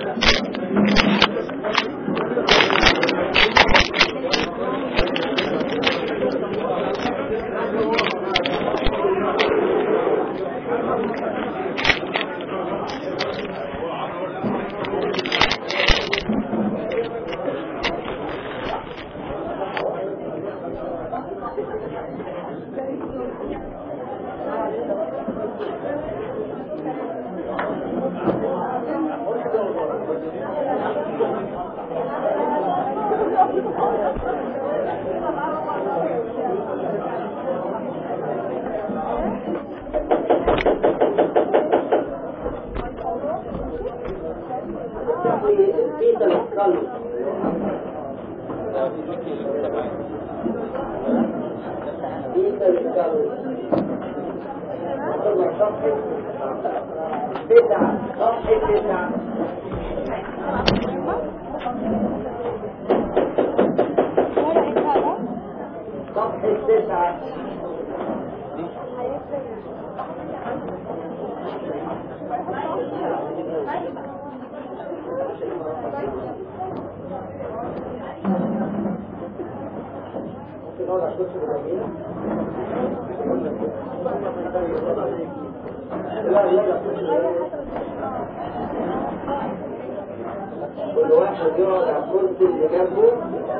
كل واحد يقعد على الكرسي اللي جنبه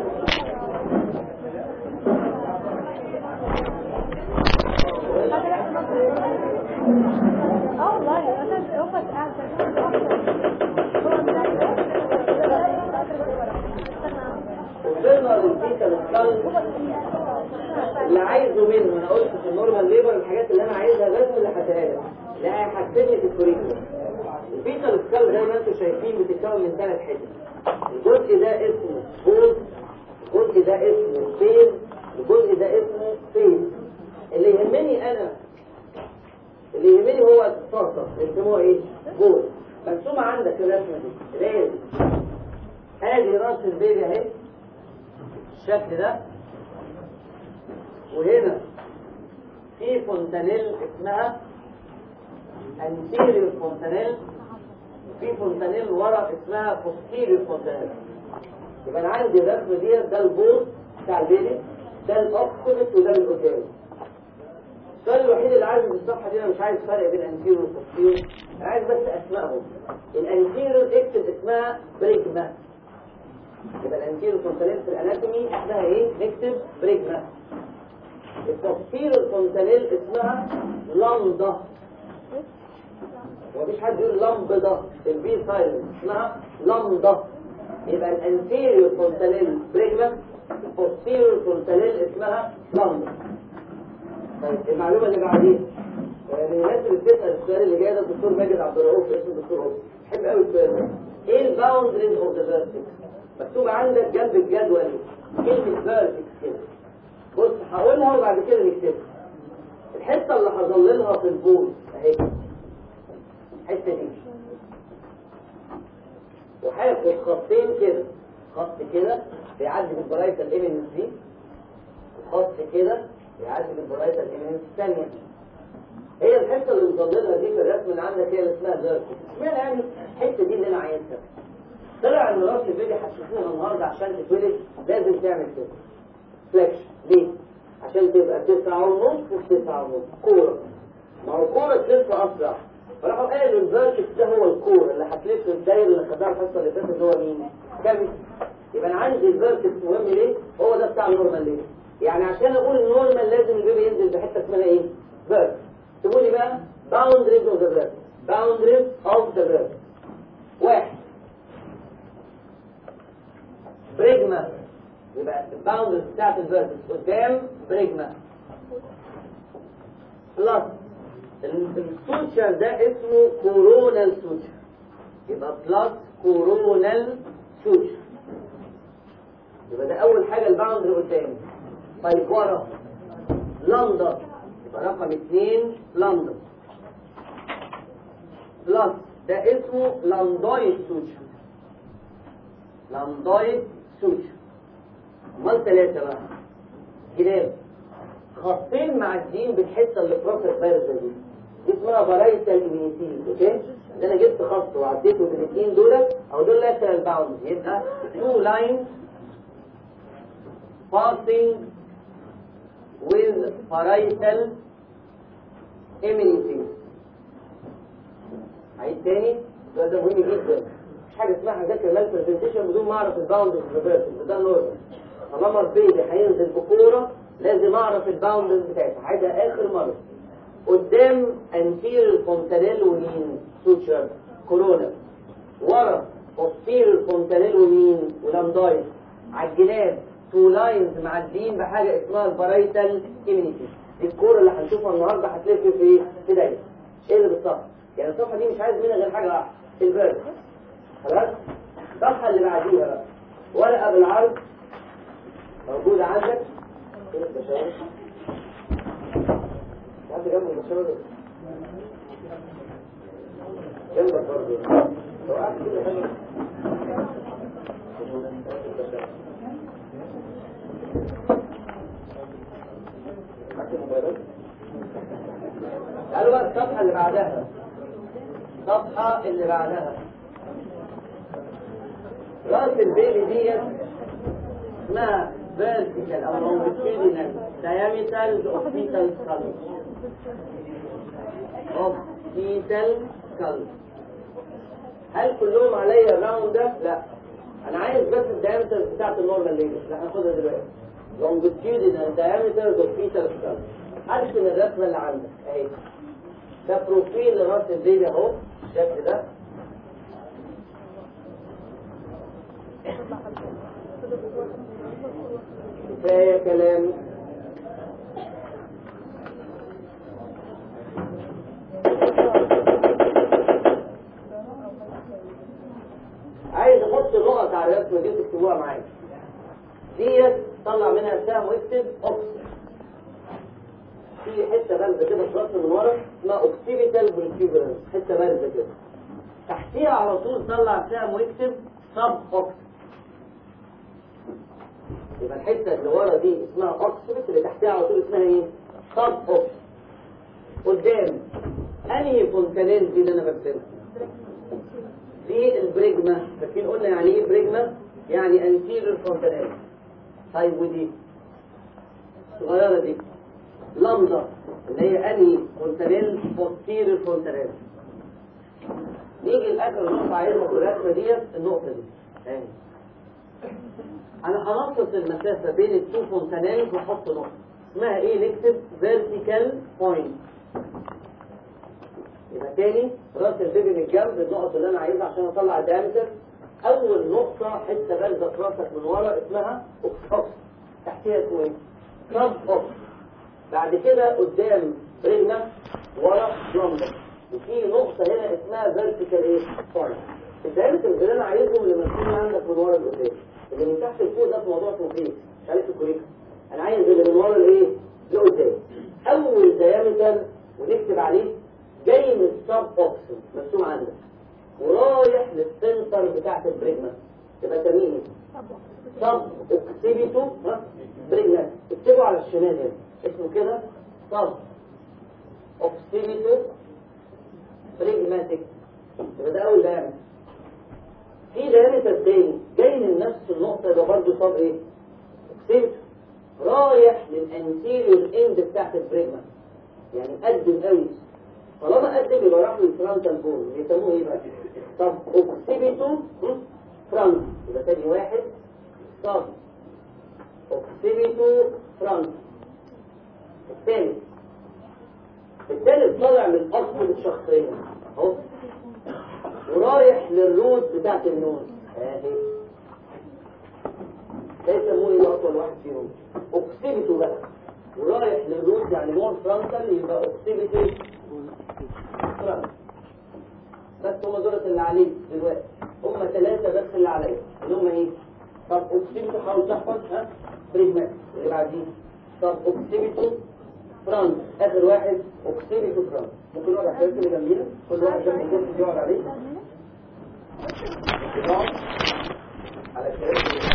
اه والله انا هم وصلنا للفيتال سكال اللي عايزه منه انا قلت في النورمال ليبر الحاجات اللي انا عايزها بس اللي هديها لك لا هيحسن لي في الكوريكولم الفيتال سكال زي ما انتم شايفين بتتكون من ثلاث حتت الجزء ده اسمه بول الجزء ده اسمه فيز الجزء ده اسمه فيز اللي يهمني انا اللي يهمني هو الصرصة اسمه ايه؟ بول مرسومة عندك الرسمة دي لازم ادي راس البيبي اهي الشكل ده وهنا في فونتانيل اسمها انتيريور فونتانيل في فونتانيل ورا اسمها بوستيريور فونتانيل يبقى انا عندي الرسمه دي ده البوز بتاع البيبي ده الاوكسيبت وده اللي قدامي السؤال الوحيد اللي عايزه في الصفحه دي انا مش عايز فرق بين انتيريور وبوستيريور انا عايز بس اسمائهم الانتيريور اكتب اسمها بريجما يبقى الانتيريور فونتانيل في الاناتومي اسمها ايه نكتب بريجما التفسير فونتانيل اسمها لمضة ومفيش حد يقول لمبضة البي سايلنت اسمها لمضة يبقى الانتيريور فونتانيل بريجما البوستيريور فونتانيل اسمها لمضة طيب المعلومة اللي بعديها من الناس اللي بتسأل السؤال اللي جاي ده الدكتور ماجد عبد الرؤوف اسمه الدكتور رؤوف بحب قوي السؤال ده ايه الباوندريز اوف ذا فيرتكس مكتوب عندك جنب الجدول كلمة فيرتكس كده بص هقولها وبعد كده نكتبها الحته اللي هظللها في البول اهي الحته دي وهاخد خطين كده خط كده بيعدي بالبرايتال ايمنس دي وخط كده بيعدي بالبرايتال ايمنس الثانيه هي الحته اللي مظللها دي في الرسم اللي عندك هي اللي اسمها فيرتكس اشمعنى يعني الحته دي اللي انا عايزها طلع ان راس البيبي هتشوفوها النهارده عشان تتولد لازم تعمل كده فليكشن ليه؟ عشان تبقى تسعة ونص وتسعة ونص كورة ما هو كورة تلف أسرع فراحوا قالوا الفيرتكس ده هو الكورة اللي هتلف الداير اللي خدها الحصة اللي فاتت هو مين؟ كم يبقى أنا عندي الفيرتكس مهم ليه؟ هو ده بتاع النورمال ليه؟ يعني عشان أقول النورمال لازم البيبي ينزل بحتة اسمها إيه؟ فيرتكس تقول لي بقى boundaries of the vertex boundaries of the vertex واحد بريجما يبقى الباوندرز بتاعت الفيرتكس قدام بريجما بلس السوتشر ده اسمه كورونال سوتشر يبقى بلس كورونال سوتشر يبقى ده اول حاجه الباوندري قدامي طيب ورا لندا يبقى رقم اثنين لندا بلس ده اسمه لاندويد سوتشر لاندويد سوتشر امال ثلاثة بقى كلاب خطين معديين بالحتة اللي في راس الفيروس دي دي اسمها برايتال امينيتيز اوكي ده انا جبت خط وعديته بالاثنين دول او lateral bounds يبقى two lines passing with parietal eminences عيد تاني ده ده مهم جدا مش حاجه اسمها اذاكر مال برزنتيشن بدون ما اعرف الباوند ريفرس ده نورمال طالما البيبي هينزل بكوره لازم اعرف الباوندز بتاعتها عايزها اخر مره قدام انتير فونتانيل ومين سوتشر كورونا ورا بوستير فونتانيل ومين ولامدايس على الجناب تو لاينز معديين بحاجه اسمها البرايتال ايمينيتي دي الكوره اللي هنشوفها النهارده هتلف في ايه؟ في دايره ايه اللي بالصفحه؟ يعني الصفحه دي مش عايز منها غير حاجه واحده البرد خلاص؟ الصفحه اللي بعديها بقى ورقه بالعرض موجوده عندك فين البشاوي؟ حد جنب البشاوي جنبك برضه لو قعدت كده حلو قالوا بقى الصفحة اللي بعدها الصفحة اللي بعدها راس البيبي ديت اسمها vertical او longitudinal diameter of fetal skull of fetal skull هل كلهم عليا الراوند ده؟ لا انا عايز بس الدايمتر بتاعت النورمال ليجر اللي هناخدها دلوقتي longitudinal diameter of fetal skull ارسم الرسمه اللي عندك اهي ده بروفيل لراس البيبي اهو الشكل ده كفايه كلام عايز احط نقط على الرسمه دي وتكتبوها معايا ديت طلع منها سهم واكتب اوكسيد في حته بارزه كده في راسه من ورا اسمها اوكسيبيتال فولكيولرز حته بارزه كده تحتيها على طول طلع سهم واكتب سب اوكسيد يبقى الحته اللي ورا دي اسمها اوكسيبيت اللي تحتيها على طول اسمها ايه؟ سب اوكسيد قدام انهي فونتانيل دي اللي انا برسمها؟ دي البريجما فاكرين قلنا يعني ايه بريجما؟ يعني انتيريور فونتانيل طيب ودي الصغيره دي لمضة اللي هي انهي فونتانيل بوستيريور فونتانيل نيجي لاخر نقطه عايزها في الرسمه ديت النقطه دي اهي انا هنقص المسافه بين التو فونتانيل واحط نقطه اسمها ايه نكتب فيرتيكال بوينت يبقى تاني راس البيبي من الجنب النقط اللي انا عايزها عشان اطلع الدايمتر اول نقطه حته بارزه في راسك من ورا اسمها اوكس تحتيها اسمه ايه؟ كراب اوكس بعد كده قدام رجلك ورا لمبر وفي نقطة هنا اسمها فيرتيكال ايه؟ بوينت الدايمتر اللي انا عايزهم اللي مرسوم عندك من ورا لقدام اللي من تحت لفوق ده في موضوع توفيق مش عارف الكوريكا انا عايز اللي من ورا لايه؟ لقدام اول دايمتر ونكتب عليه جاي من السب اوكسن مرسوم عندك ورايح للسنتر بتاعت البريجما تبقى تميم سب اوكسيبيتو ها بريجما اكتبوا على الشمال هنا اسمه كده سب اوكسيبيتو بريجماتيك يبقى ده اول دايمتر في دايمتر تاني جاي من نفس النقطه يبقى برضه صاب ايه؟ اوكسيبيتو رايح للانتيريور اند بتاعت البريجما يعني قدم قوي طالما قدم يبقى راح للفرونتال بون بيسموه ايه بقى؟ طب اوكسيبيتو فرونت يبقى تاني واحد طب اوكسيبيتو فرونت الثالث الثالث طالع من اصل الشخصية اهو ورايح للروت بتاعت النون اهي ده يسموه ايه اطول واحد فيهم اوكسيبيتو بقى ورايح للروت يعني مور فرونتال يبقى اوكسيبيتو فرونت بس هم دولت اللي عليك دلوقتي هم ثلاثة بس اللي عليك اللي هم ايه؟ طب اوكسيبيتو حاول تحفظ ها بريجمات اللي بعديه طب اوكسيبيتو فرانك اخر واحد اوكسيبيتو فرانك ممكن نقعد على الحاجات اللي جنبينا كل واحد جنب الكرسي يقعد عليه يقعد على الكرسي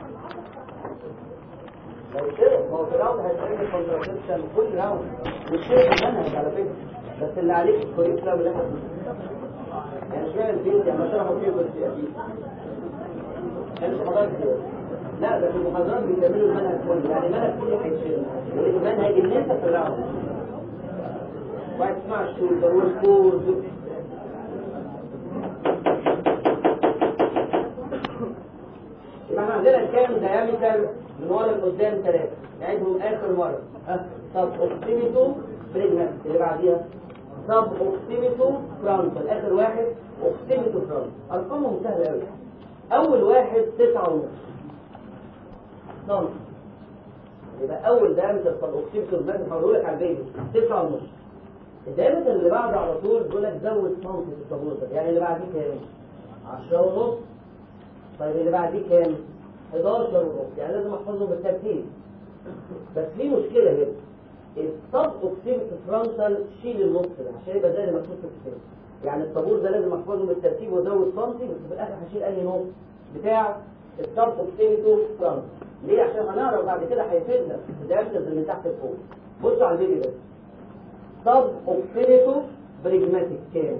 لو كده ما هو في راوند هتعمل كونترسبشن كل راوند مش كده في المنهج على فكره بس اللي عليك الكوريكولا اللي احنا يعني اشمعنى البيت يعني مثلا هو فيه بس اكيد كانوا محاضرات كده لا ده في المحاضرات بيكملوا المنهج كله يعني المنهج كله هيتشيل والمنهج اللي انت طلعه ما تسمعش شو والكورس يبقى احنا عندنا كام دايمتر من ورا لقدام ثلاثة نعيدهم آخر مرة ها طب اوكسيميتو بريجنت اللي بعديها طب اوكسيميتو فرونتال آخر واحد اوكسيميتو فرونتال أرقامهم سهلة أوي أول واحد تسعة ونص سم يبقى أول دايمتر طب اوكسيميتو بريجنت هقوله لك على البيبي تسعة ونص الدايمتر اللي بعده على طول بيقول لك زود سم في الطابور ده يعني اللي بعديه كام؟ 10 ونص طيب اللي بعديه كام؟ 11 ونص يعني لازم احفظهم بالترتيب بس في مشكلة هنا السب اوكسيمت فرونتال شيل النص ده عشان يبقى زي ما مكتوب في الكتاب يعني الطابور ده لازم احفظه بالترتيب وازود سنتي بس في الاخر هشيل اي نص بتاع السب اوكسيمتو فرونتال ليه عشان هنعرف بعد كده هيفيدنا في الدايمترز اللي تحت لفوق بصوا على الفيديو ده سب اوكسيمتو بريجماتيك كام؟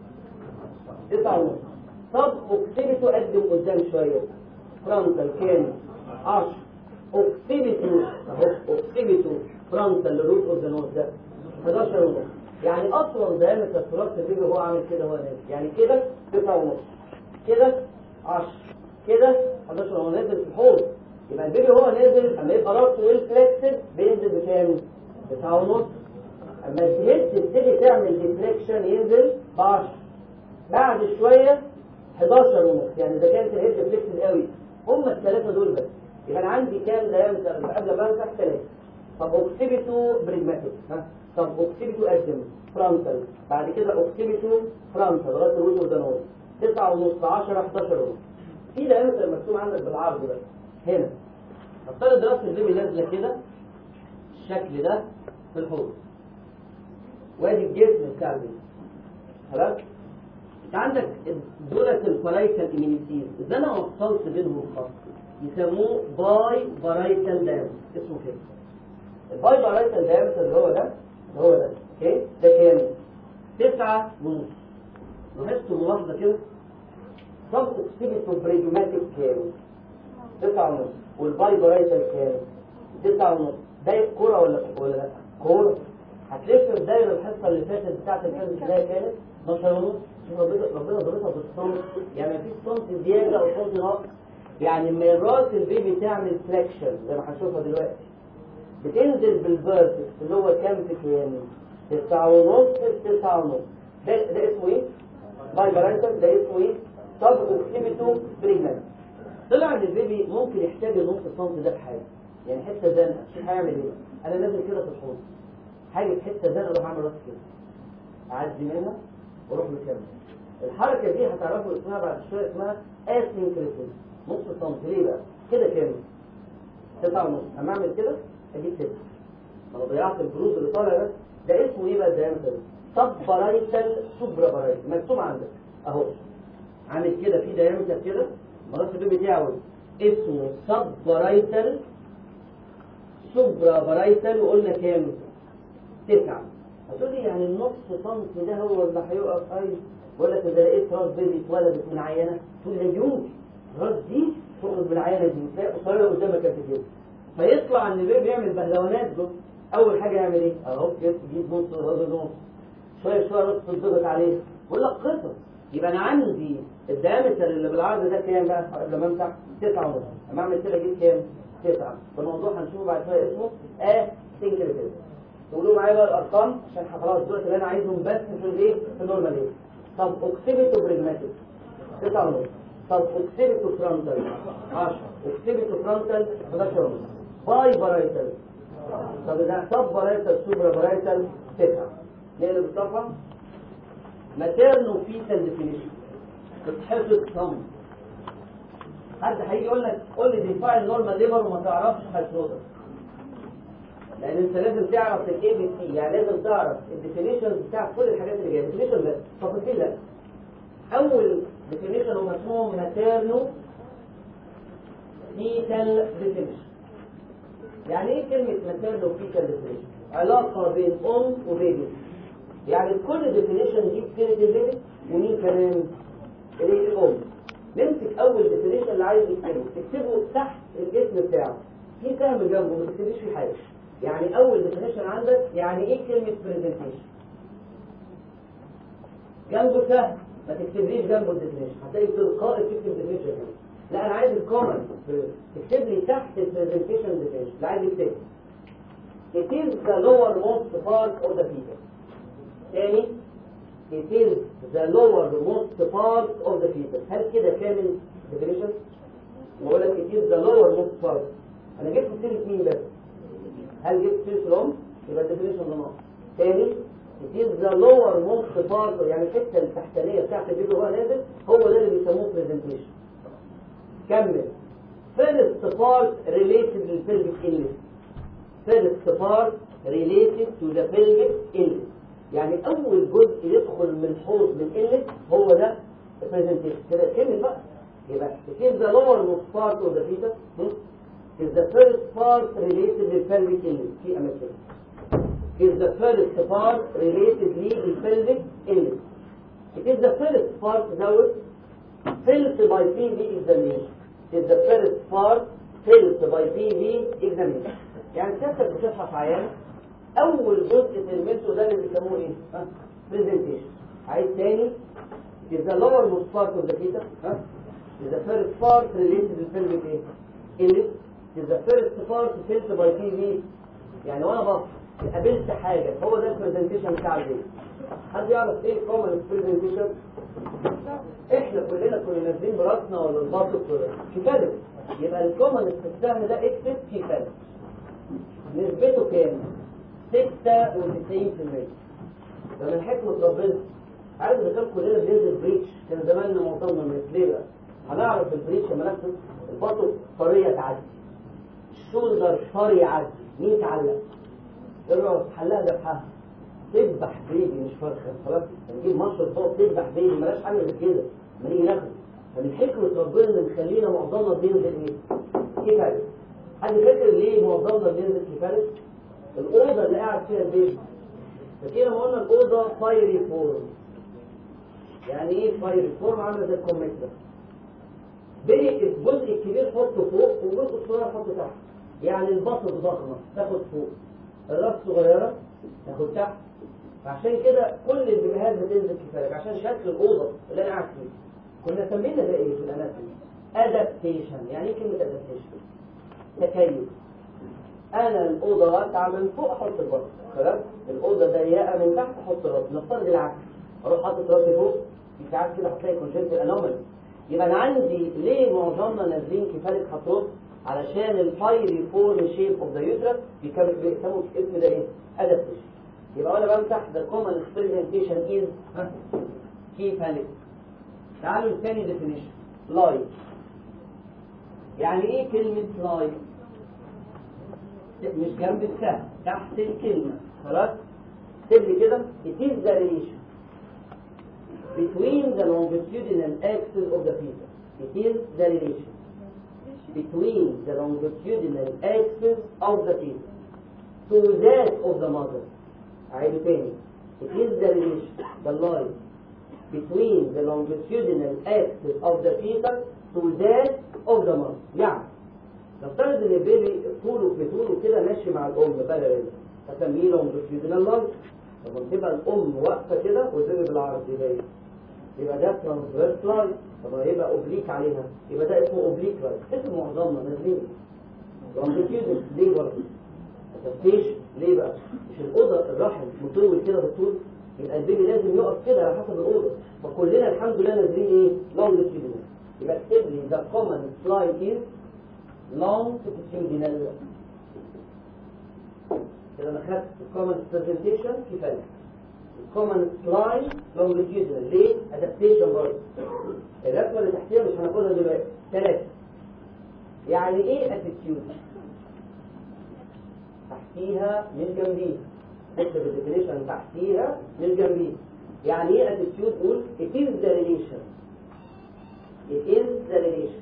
9 ونص سب اوكسيمتو قدم قدام شويه فرونتال كام 10 اوكسيميتو اهو اوكسيميتو فرونتال روت اوف ذا نوز ده 11 ونص يعني اطول دايمتر فراس البيبي هو عامل كده هو نازل يعني كده 9 ونص كده 10 كده 11 هو نازل في الحوض يبقى البيبي هو نازل اما يبقى راسه ويل فليكسد بينزل بكام 9 ونص اما الهيد تبتدي تعمل ديفليكشن ينزل ب 10 بعد شويه 11 ونص يعني اذا كانت الهيد فليكسد قوي هم الثلاثه دول بس يبقى انا عندي كام دايمتر قبل ما امسح ثلاثه طب اوكسيبيتو بريجماتيك ها طب اوكسيبيتو ادم فرونتال بعد كده اوكسيبيتو فرونتال لغايه الوجه ده نور 9 ونص 10 11 ونص في دايمتر مكتوب عندك بالعرض بس هنا افترض راس البيبي نازله كده الشكل ده في الحوض وادي الجسم بتاع البيبي خلاص انت عندك دولة الفرايتال امينيتيز اذا انا وصلت بينهم خط يسموه باي فرايتال دايمتر اسمه كده الباي فرايتال دايمتر اللي هو ده اللي هو ده اوكي ده كام؟ تسعة ونص لاحظتوا ملاحظة كده سب اوكسيبيتو بريجماتيك كام؟ تسعة ونص والباي فرايتال كام؟ تسعة ونص ده كورة ولا ولا لا؟ كورة هتلف في دايرة الحصة اللي فاتت بتاعت الكلمة ازاي كانت 12 ونص ربنا ربنا ضربها بالصوت يعني مفيش صوت زيادة او صوت نقص يعني من راس البيبي تعمل فليكشن زي ما هنشوفها دلوقتي بتنزل بالفيرتكس اللي هو كام في كام؟ تسعة ونص تسعة ونص ده ده اسمه ايه؟ باي بارنتال ده اسمه ايه؟ سب اوكسيبيتو بريجنانت طلع ان البيبي ممكن يحتاج النص سنتي ده في حاجه يعني حته زنقه شوف هيعمل ايه؟ انا نازل كده في الحوض حاجه حته زنقه اروح اعمل راسي كده اعدي منها واروح مكمل الحركه دي هتعرفوا اسمها بعد شويه اسمها اسينكريتيز نص سنتي ليه بقى؟ كده كام؟ تسعة ونص اما اعمل كده اجيب ستة انا ضيعت البروز اللي طالع ده ده اسمه ايه بقى الدايمتر سب بارايتال سوبرا بارايتال مكتوب عندك اهو عامل كده في دايمتر كده مرات البيبي بتاعه اسمه سب بارايتال سوبرا بارايتال وقلنا كام تسعة هتقول لي يعني النص سنتي ده هو اللي هيقف اي ولا لك اذا لقيت راس بيبي اتولدت من عينه تقول لي يوم الراس دي تخرج بالعينه دي وتلاقي قصيره قدامك قد كده فيطلع ان البيبي بيعمل بهلوانات دول اول حاجه يعمل ايه اهو يجيب نص راس نص شويه شويه نص تضغط عليه بقول لك قصص يبقى انا عندي الدايمتر اللي بالعرض ده كام بقى قبل ما امسح 9 ونص اما اعمل كده اجيب كام 9 فالموضوع هنشوفه بعد شويه اسمه اسينكريتيز تقولوا معايا بقى الارقام عشان خلاص دول اللي انا عايزهم بس في الايه في النورمال ايه طب اوكسيبيتو بريجماتيك 9 ونص طب اوكسيبيتو فرونتال 10 اوكسيبيتو فرونتال 11 ونص باي بارايتال طب اذا طب بارايتال سوبرا بارايتال 9 نقلب الصفحه ماتيرنو فيتال ديفينيشن بتحفظ صم حد هيجي يقول لك قول لي ديفاين نورمال ليبر وما تعرفش هتنقص لان انت لازم تعرف الاي بي سي يعني لازم تعرف الديفينيشنز بتاع كل الحاجات اللي جايه ديفينيشن بس تفاصيل لا اول ديفينيشن هو اسمه ماتيرنو فيتال ديفينيشن يعني ايه كلمه ماتيرنو فيتال ديفينيشن علاقه بين ام وبيبي يعني كل ديفينيشن دي سيره البيبي ومين كمان الايه الام نمسك اول ديفينيشن اللي عايز يكتبه تكتبه تحت الاسم بتاعه في سهم جنبه ما تكتبش فيه حاجه يعني اول ديفينيشن عندك يعني ايه كلمه برزنتيشن جنبه سهم ما تكتبليش جنبه الديفينيشن هتلاقي تلقائي تكتب ديفينيشن لا انا عايز الكومن تكتب لي تحت البرزنتيشن ديفينيشن لا عايز يكتب It is the lowermost part of the fetus. تاني It is the lowermost part of the fetus. هل كده كامل definition؟ بقول لك it is the lowermost part. أنا جبت سيرة مين بس؟ هل جبت سيرة الأم؟ يبقى الديفينيشن ده ناقص. تاني It is the lowermost part يعني الحتة التحتانية بتاعت البيبي وهو نازل هو ده اللي بيسموه presentation. كمل. First part related للبلفيك illness. first part related to the pelvic illness يعني أول جزء يدخل من حوض من illness هو ده presentation كده كمل بقى يبقى it is the lowermost part of the fetus hmm? is the first part related to pelvic illness في أماكن is the first part related to pelvic illness it is the first part دوت filled by PV examination it is the first part filled by PV examination يعني سيادتك بتفحص عيان اول جزء تلمسه ده اللي بيسموه ايه ها برزنتيشن عايز تاني is the lowermost part of the fetus ها is the first part related to the pelvic ايه illness is the first part filled by TV يعني وانا بص قابلت حاجه هو ده البرزنتيشن بتاع البيت حد يعرف ايه كومن برزنتيشن احنا كلنا كنا نازلين براسنا ولا الباطل كفايه يبقى الكومن في السهم ده اكتب كفايه نسبته كام 96% ده من حكمة ربنا عارف اذا كان كلنا بننزل بريتش كان زماننا معظمنا من ليه بقى هنعرف البريتش لما نفسه البطن طرية تعدي الشولدر طري يعدي مين تعلق الراس حلقها ذبحها تذبح بيبي مش فرخه خلاص نجيب مصر فوق تذبح بيبي ملاش حاجه غير كده ما نيجي ناخد فمن حكمة ربنا اللي مخلينا معظمنا بينزل ايه؟ كفايه حد فاكر ليه معظمنا بينزل كفايه؟ الأوضة اللي قاعد فيها البيت فكده ما قلنا الأوضة فايري فورم يعني ايه فايري فورم عاملة زي الكمثرى بين الجزء الكبير حطه فوق والجزء الصغير حطه تحت يعني البسط ضخمة تاخد فوق الراس صغيرة تاخد تحت عشان كده كل البيبيهات بتنزل كفاية عشان شكل الأوضة اللي أنا قاعد فيه كنا سمينا ده ايه في الأناتومي؟ أدابتيشن يعني ايه كلمة أدابتيشن؟ تكيف انا الاوضه واسعه من فوق احط البطن خلاص الاوضه ضيقه من تحت احط راسي نفترض العكس اروح حاطط راسي فوق في ساعات كده هتلاقي كونجنتال انومالي يبقى انا عندي ليه معظمنا نازلين كفايه خطوط علشان الفايري فورم شيب اوف ذا يوترس بيسموا الاسم ده ايه؟ ادابتيشن يبقى انا بمسح ذا كومن اكسبيرمنتيشن از كيفاليك تعالوا الثاني ديفينيشن لاي يعني ايه كلمه لاي؟ مش جنب السهم تحت الكلمة خلاص اكتب لي كده it is the relation between the longitudinal axis of the fetus it is the relation between the longitudinal axis of the fetus to that of the mother أعيده تاني it is the relation the line between the longitudinal axis of the fetus to that of the mother يعني نفترض ان البيبي طوله في طوله كده ماشي مع الام بارل اسميه لونجيتيودينال لاين طب تبقى الام واقفه كده والبيبي بالعرض يبقى ايه؟ يبقى ده ترانسفيرس لاين طب يبقى اوبليك عليها يبقى ده اسمه اوبليك لاين اسم معظمنا نازلين لونجيتيودينال ليه برضه؟ تفتيش ليه بقى؟ مش الاوضه الرحم مطول كده بالطول يبقى البيبي لازم يقف كده على حسب الاوضه فكلنا الحمد لله نازلين ايه؟ لونجيتيودينال يبقى اكتب لي ذا كومن سلايد از longitudinal كده انا خدت الكومن برزنتيشن كفايه الكومن سلايد longitudinal ليه؟ ادابتيشن برضه الرسمه اللي تحتيها مش هناخدها دلوقتي ثلاثه يعني ايه اتيتيود؟ تحتيها من جنبيها اكتب الديفينيشن تحتيها من جنبيها يعني ايه اتيتيود؟ قول it is the relation it is the relation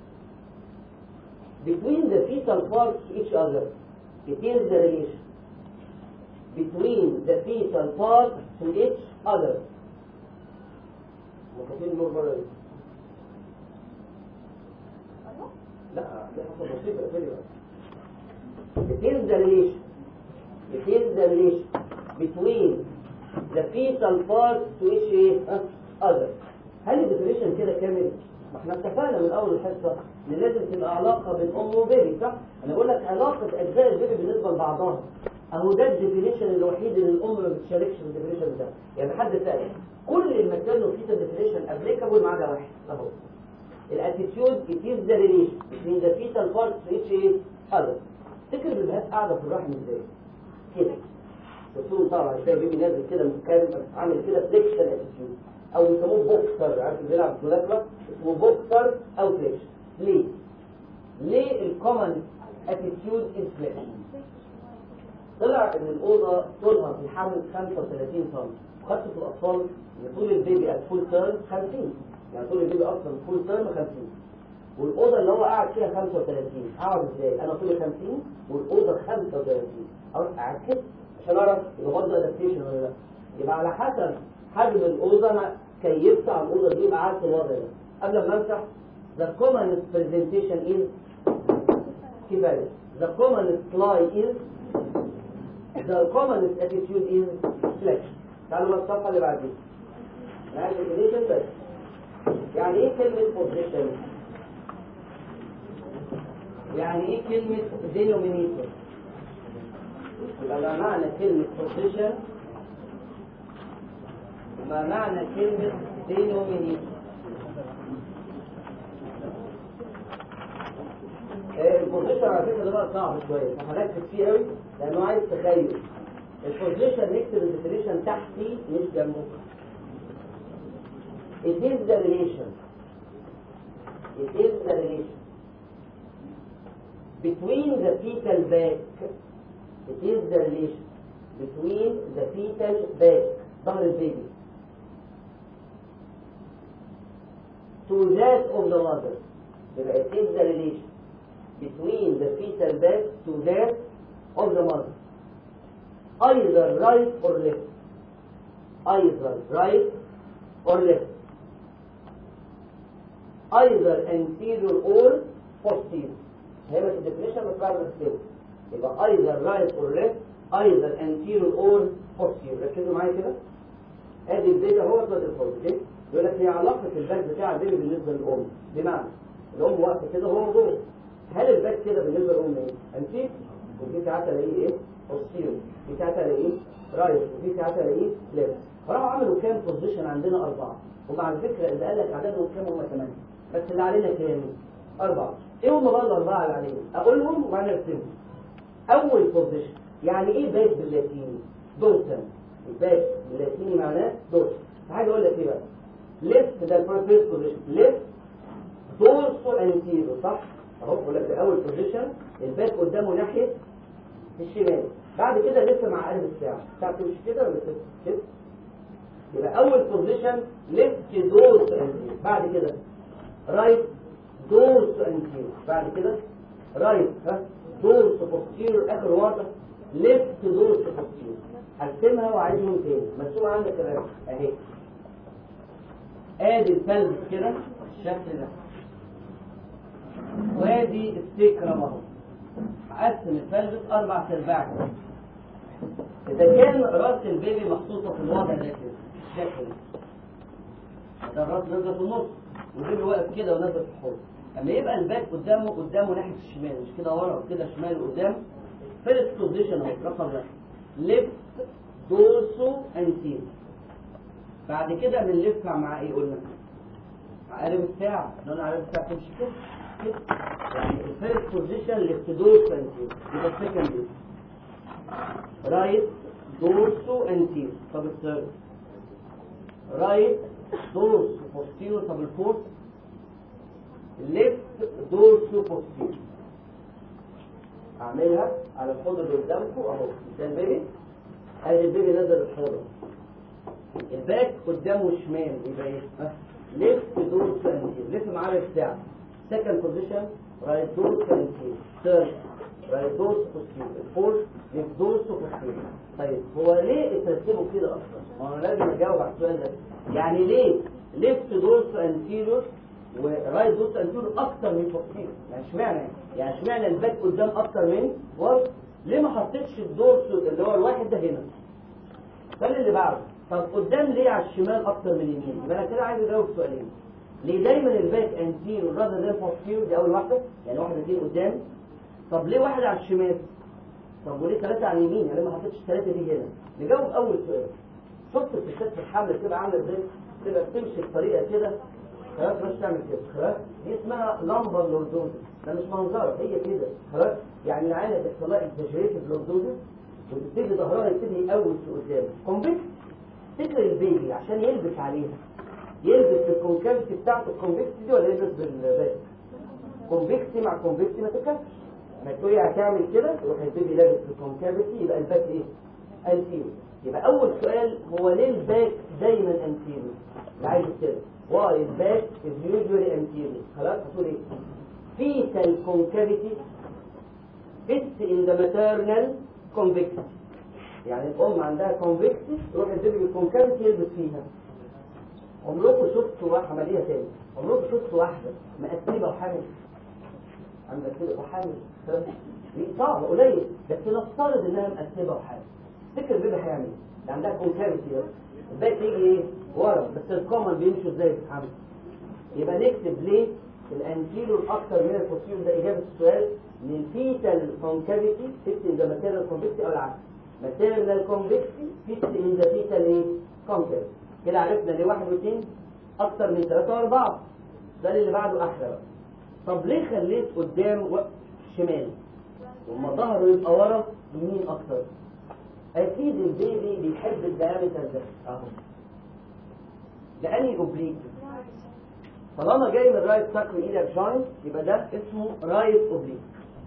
between the fetal parts to each other. It is the relation between the fetal parts to each other. مكتوبين نور بره برضه لا دي حصل مصيبه اقفلي بقى It is the relation It is the relation between the fetal part to each ايه؟ ها؟ other هل الديفينيشن كده كامل؟ ما احنا اتفقنا من اول الحصه ان لازم تبقى علاقه بين ام وبيبي صح؟ انا بقول لك علاقه اجزاء البيبي بالنسبه لبعضها اهو ده الديفينيشن الوحيد اللي الام ما بتشاركش في الديفينيشن ده يعني حد سال كل الماتيرنال فيتال ديفينيشن ابليكابل ما عدا واحد اهو الاتيتيود it is the relation between the fetal parts to each other تفتكر البيبيهات قاعده في الرحم ازاي؟ كده الرسول طبعا تلاقي بيبي نازل كده متكلم عامل كده فليكشن اتيتيود او يسموه بوكسر عارف اللي بيلعب ملاكمه اسمه بوكسر او فليكشن ليه؟ ليه الكومن اتيتيود از فليكشن؟ طلع ان الاوضه طولها في الحمل 35 سم وخدت في الاطفال ان طول البيبي ات فول تيرم 50 يعني طول البيبي اصلا فول تيرم 50 والاوضه اللي هو قاعد فيها 35 اقعد ازاي انا طولي 50 والاوضه 35 اروح قاعد كده عشان اعرف يبقى برضه ادابتيشن ولا لا يبقى على حسب حجم الاوضه انا كيفت على الاوضه دي يبقى قعدت الوضع ده قبل ما امسح the common presentation is كفايه the common fly is the commonest attitude is flexion تعالوا بقى الصفحه اللي بعديها يعني definition بس يعني ايه كلمه position يعني ايه كلمه denominator يبقى ما معنى كلمه position ما معنى كلمه denominator البوزيشن على فكره ده بقى صعب شويه فهركز فيه قوي لانه عايز تخيل البوزيشن نكتب الديفينيشن تحتي مش جنبه It is the relation It is the relation between the fetal back It is the relation between the fetal back ظهر البيبي to that of the mother يبقى it is the relation between the fetal back to that of the mother either right or left either right or left either anterior or posterior هي بس الديفينيشن بس بعد ما تكتبه يبقى either right or left either anterior or posterior ركزوا معايا كده ادي البيبي اهو ده الفوز يقول لك هي علاقه الباك بتاع البيبي بالنسبه للام بمعنى الام واقفه كده وهو جوه هل الباك كده بالنسبه للام ايه؟ انتيك وفي ساعات الاقيه ايه؟ بوستيريور في ساعات الاقيه رايت وفي ساعات الاقيه ليفت فراحوا عملوا كام بوزيشن عندنا اربعه ومع الفكره اللي قال لك عددهم كام هم ثمانيه بس اللي علينا كام؟ اربعه ايه هم بقى الاربعه اللي علينا؟ اقولهم وبعدين ارسمهم اول بوزيشن يعني ايه باك باللاتيني؟ دورسن الباك باللاتيني معناه دورسن عايز اقول لك ايه بقى؟ ليفت ده الفيرست بوزيشن ليفت دورسو انتيرو صح؟ اهو بقول لك ده اول بوزيشن الباك قدامه ناحيه الشمال بعد كده لف مع قلب الساعه الساعه بتمشي كده ولا كده كده يبقى اول بوزيشن ليفت دورس انتيرو بعد كده رايت دورس انتيرو بعد كده رايت ها دورس بوستيرو اخر واحده ليفت دورس بوستيرو هرسمها وعايزهم تاني مرسومه عندك كده اهي ادي الفلز كده الشكل ده وادي السكرم اهو هقسم الفلز اربع ارباع كده اذا كان راس البيبي محطوطه في الوضع ده كده الشكل ده ده الراس نازله في النص والبيبي واقف كده ونازل في الحوض اما يبقى الباك قدامه قدامه ناحيه الشمال مش كده ورا وكده شمال قدام فيرست بوزيشن اهو رقم واحد ليفت دورسو انتير بعد كده بنلف مع ايه قلنا مع قلب الساعة لو قلب الساعة تمشي كده كده يعني الفيرست بوزيشن ليفت دورسو انتير يبقى السكند دي رايت دورسو انتير طب الثيرد رايت دورسو بوستيرو طب الفورث ليفت دورسو بوستيرو اعملها على الحوض اللي قدامكم اهو ده البيبي ادي البيبي نزل الحوض الباك قدامه شمال يبقى ايه ليفت دور سنتين لف معاه الساعه سكند بوزيشن رايت دور سنتين ثيرد رايت دور بوستير فورث ليفت دور بوستير طيب هو ليه اترتبوا كده اصلا ما انا لازم اجاوب على السؤال ده يعني ليه ليفت دور انتيريور ورايت دوس انتيريور اكتر من بوستيريور يعني اشمعنى يعني اشمعنى الباك قدام اكتر من ورا ليه ما حطيتش الدورس اللي هو الواحد ده هنا السؤال اللي بعده طب قدام ليه على الشمال اكتر من اليمين يبقى انا كده عايز اجاوب سؤالين ليه دايما الباك انتيريور راذر ذان بوستيريور دي اول واحده يعني واحده دي قدام طب ليه واحد على الشمال طب وليه ثلاثه على اليمين يعني ليه ما حطيتش ثلاثه دي هنا نجاوب اول سؤال شفت الستات في الحمل بتبقى عامله ازاي تبقى بتمشي بطريقه كده خلاص مش تعمل كده خلاص دي اسمها لمبر لوردوزس ده مش منظره هي كده خلاص يعني العينه بيحصل لها اكزاجريتيف لوردوزس وتبتدي ظهرها يبتدي يقوس لقدام كونفكس تكر البيبي عشان يلبس عليها يلبس في الكونكافيتي بتاعته الكونفكسي دي ولا يلبس بالباك كونفكسي مع كونفكسي ما تكفش ما تقولي هتعمل كده يروح البيبي لابس في الكونكافيتي يبقى الباك ايه انتيريور يبقى اول سؤال هو ليه الباك دايما انتيريور ده عايز كده why the back is usually anterior خلاص هتقول ايه fetal concavity fits in the maternal convexity يعني الام عندها convexity تروح البيبي بالكونكافيتي يلبس فيها عمركم شفتوا واحده عمليه تاني عمركم شفتوا واحده مقسمه وحامل عندك كده وحامل دي صعبه قليل بس نفترض انها مقسمه وحامل تفتكر البيبي هيعمل ايه؟ ده عندها كونكافيتي بس الباقي يجي ايه ورا بس الكومن بيمشوا ازاي في الحمل يبقى نكتب ليه الانتيريور اكتر من البوستيريور ده اجابه السؤال ان الفيتال كونكافيتي فيت ان ذا ماتيريال كونفكسي او العكس ماتيريال كونفكسي فيت ان ذا فيتال ايه كونكافيتي كده عرفنا ليه واحد واثنين اكتر من ثلاثه واربعه ده اللي بعده احلى بقى طب ليه خليت قدام و... شمال وما ظهره يبقى ورا يمين اكتر اكيد البيبي بيحب الدايمتر ده اهو لاني اوبليك طالما جاي من رايت ساكرو ايدك جوينت يبقى ده اسمه رايت اوبليك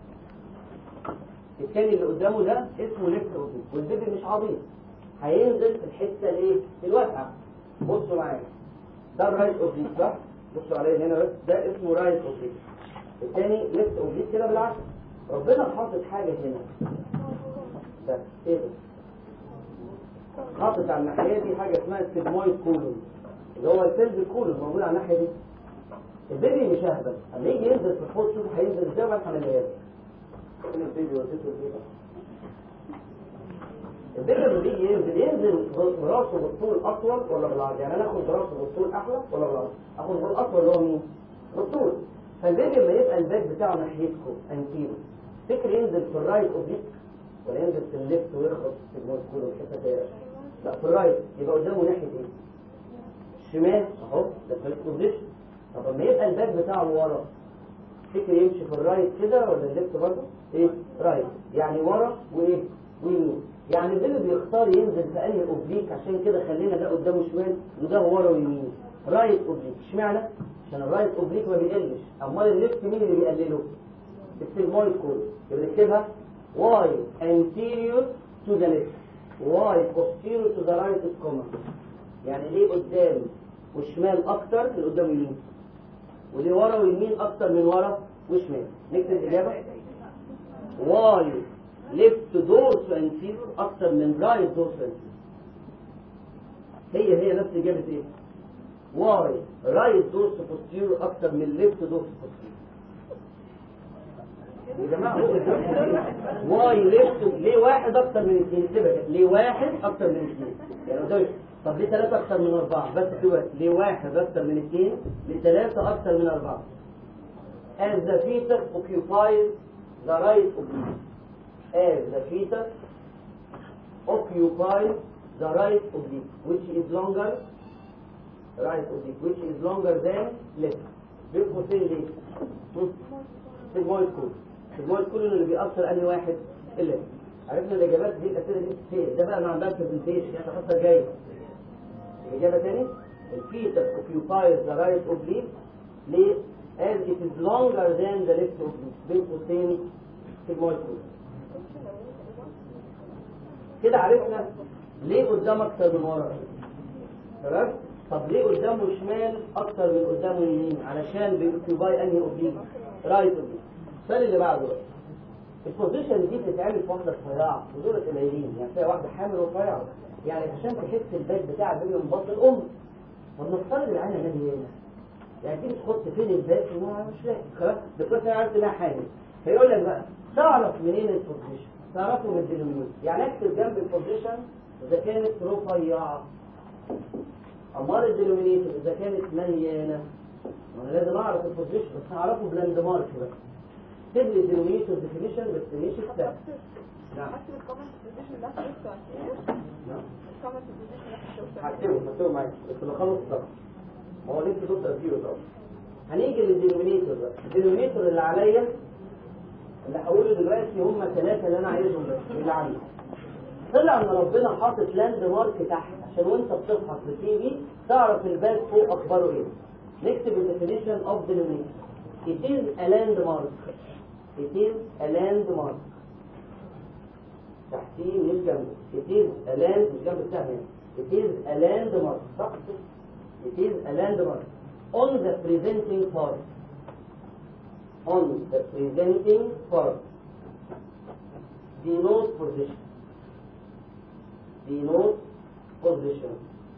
الثاني اللي قدامه ده اسمه ليفت اوبليك والبيبي مش عبيط هينزل في الحته الايه الواسعه بصوا معايا ده الرايت اوبليك صح بصوا عليا هنا بس ده اسمه رايت اوبليك الثاني ليفت اوبليك كده بالعكس ربنا حاطط حاجه هنا ده ايه ده حاطط على الناحيه دي حاجه اسمها السيجمويد كولون اللي هو الفيلد كولون موجود على الناحيه دي البيبي مش اهبل اما يجي ينزل في الحوض شوف هينزل ازاي وبعد هنلاقيه فين البيبي وديته الايه البيبي لما بيجي ينزل ينزل براسه بالطول اطول ولا بالعرض يعني انا اخد براسه بالطول احلى ولا بالعرض اخد بالاطول اللي هو مين بالطول فالبيبي لما يبقى الباك بتاعه ناحيتكم انتيرو فكر ينزل في الرايت اوبليك ولا ينزل في الليفت ويخبط في الجمهور كله الحته دي لا في الرايت يبقى قدامه ناحيه ايه الشمال اهو ده في البوزيشن طب لما يبقى الباك بتاعه ورا فكر يمشي في الرايت كده ولا الليفت برضه ايه رايت يعني ورا وايه ويمين يعني البيبي بيختار ينزل في انهي اوبليك عشان كده خلينا ده قدامه شمال وده ورا ويمين رايت اوبليك اشمعنى عشان الرايت اوبليك ما بيقلش امال الليفت مين اللي بيقلله السيجمويد كود يبقى نكتبها y anterior to the left y posterior to the right is common يعني ليه قدام وشمال اكتر من قدام ويمين وليه ورا ويمين اكتر من ورا وشمال نكتب الاجابه y left dorsal anterior اكتر من right dorsal anterior هي هي نفس اجابه ايه y right dorsal posterior اكتر من left dorsal posterior يا جماعه واي ليفت ليه واحد اكتر من اثنين انتبه ليه واحد اكتر من اثنين يعني قدامي طب ليه ثلاثة اكتر من اربعة بس دلوقتي ليه واحد اكتر من اثنين لثلاثة اكتر من اربعة as the fetus occupies the right oblique as the fetus occupies the right oblique which is longer right oblique which is longer than left بين قوسين ليه؟ سيجمويد كود سيجمويد كود اللي بيأثر أنهي واحد إلا عرفنا الإجابات دي الأسئلة دي فين ده بقى ما عندها برزنتيشن يعني الحصة جاية الإجابة تاني الفيتس occupies the right oblique ليه؟ as it is longer than the left oblique بين قوسين سيجمويد كود كده عرفنا ليه قدام أكتر من ورا تمام؟ طب ليه قدامه شمال اكتر من قدامه يمين علشان بيوكيباي انهي اوبليك رايت اوبليك السؤال اللي بعده بقى البوزيشن دي بتتعمل في واحده رفيعه ودول قليلين يعني تلاقي واحده حامل رفيعه يعني عشان تحس الباك بتاع البيبي من بطن الام طب نفترض العين هنا هنا يعني تيجي تحط فين الباك وما مش لاقي خلاص ده كويس انا عرفت انها حامل فيقول لك بقى تعرف منين البوزيشن تعرفه من الدينومينيتور يعني اكتب جنب البوزيشن اذا كانت رفيعه امال الدينومينيتور اذا كانت مليانه وانا لازم اعرف البوزيشن بس هعرفه بلاند مارك بقى اكتب لي الدينومينيتور ديفينيشن بس مش السهل نعم حسب الكومنت بوزيشن اللي احنا لسه نعم الكومنت بوزيشن اللي احنا هكتبه هكتبه معاك بس بخلص الصف ما هو لسه دوت ريفيو طبعا هنيجي للدينومينيتور بقى الدينومينيتور اللي عليا اللي هقوله دلوقتي هم ثلاثه اللي انا عايزهم بس اللي عندي طلع ان ربنا حاطط لاند مارك تحت عشان وانت بتفحص التي في تعرف الباك فوق اخباره ايه نكتب الديفينيشن اوف دينومينيتور it is a landmark it is a landmark تحتيه مش جنبه it is a land مش جنب السهم يعني it is a landmark صح it is a landmark on the presenting part on the presenting part denote position denote position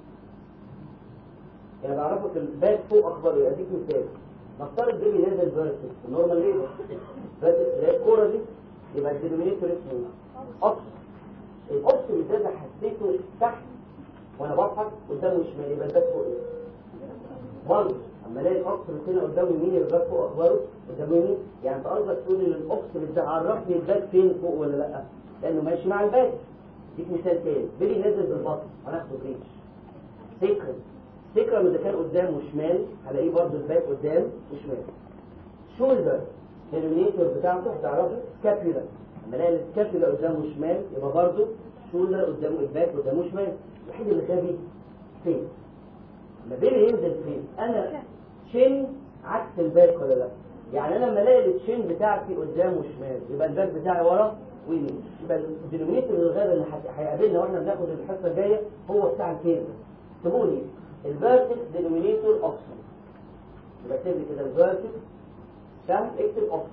يعني بعرفك الباك فوق اخبار ايه اديك مثال نفترض بيبي نازل فيرتكس النورمال ليه فيرتكس اللي هي الكوره دي يبقى الدينومينيتور اسمه اوبس الاوبس بالذات أنا حسيته تحت وانا بضحك قدامه شمال يبقى الباك فوق ايه برضه اما الاقي الاوبس هنا قدامه يمين يبقى الباك فوق اخباره قدامه يمين يعني انت قصدك تقول ان الاوبس بتعرفني الباك فين فوق ولا لا لانه ماشي مع الباك ديك مثال تاني بيبي نازل بالبطن هناخده بريتش سكرة سكرة اذا كان قدام وشمال هلاقيه برضه الباك قدام وشمال شولدر الدينومينيتور بتاعته هتعرفه سكابيولا لما الاقي السكابيولا قدامه شمال يبقى برضه شولدر قدامه الباك قدامه شمال الوحيد اللي غبي فين لما بيبي ينزل فين انا شين عكس الباك ولا لا يعني انا لما الاقي التشين بتاعتي قدام وشمال يبقى الباك بتاعي ورا ويمين يبقى الدينومينيتور الغابه اللي هت- هيقابلنا واحنا بناخد الحصه الجايه هو بتاع الكيرف اكتبوا لي الفيرتكس دينومينيتور اوبشن يبقى اكتب لي كده الفيرتكس سهم اكتب اوبشن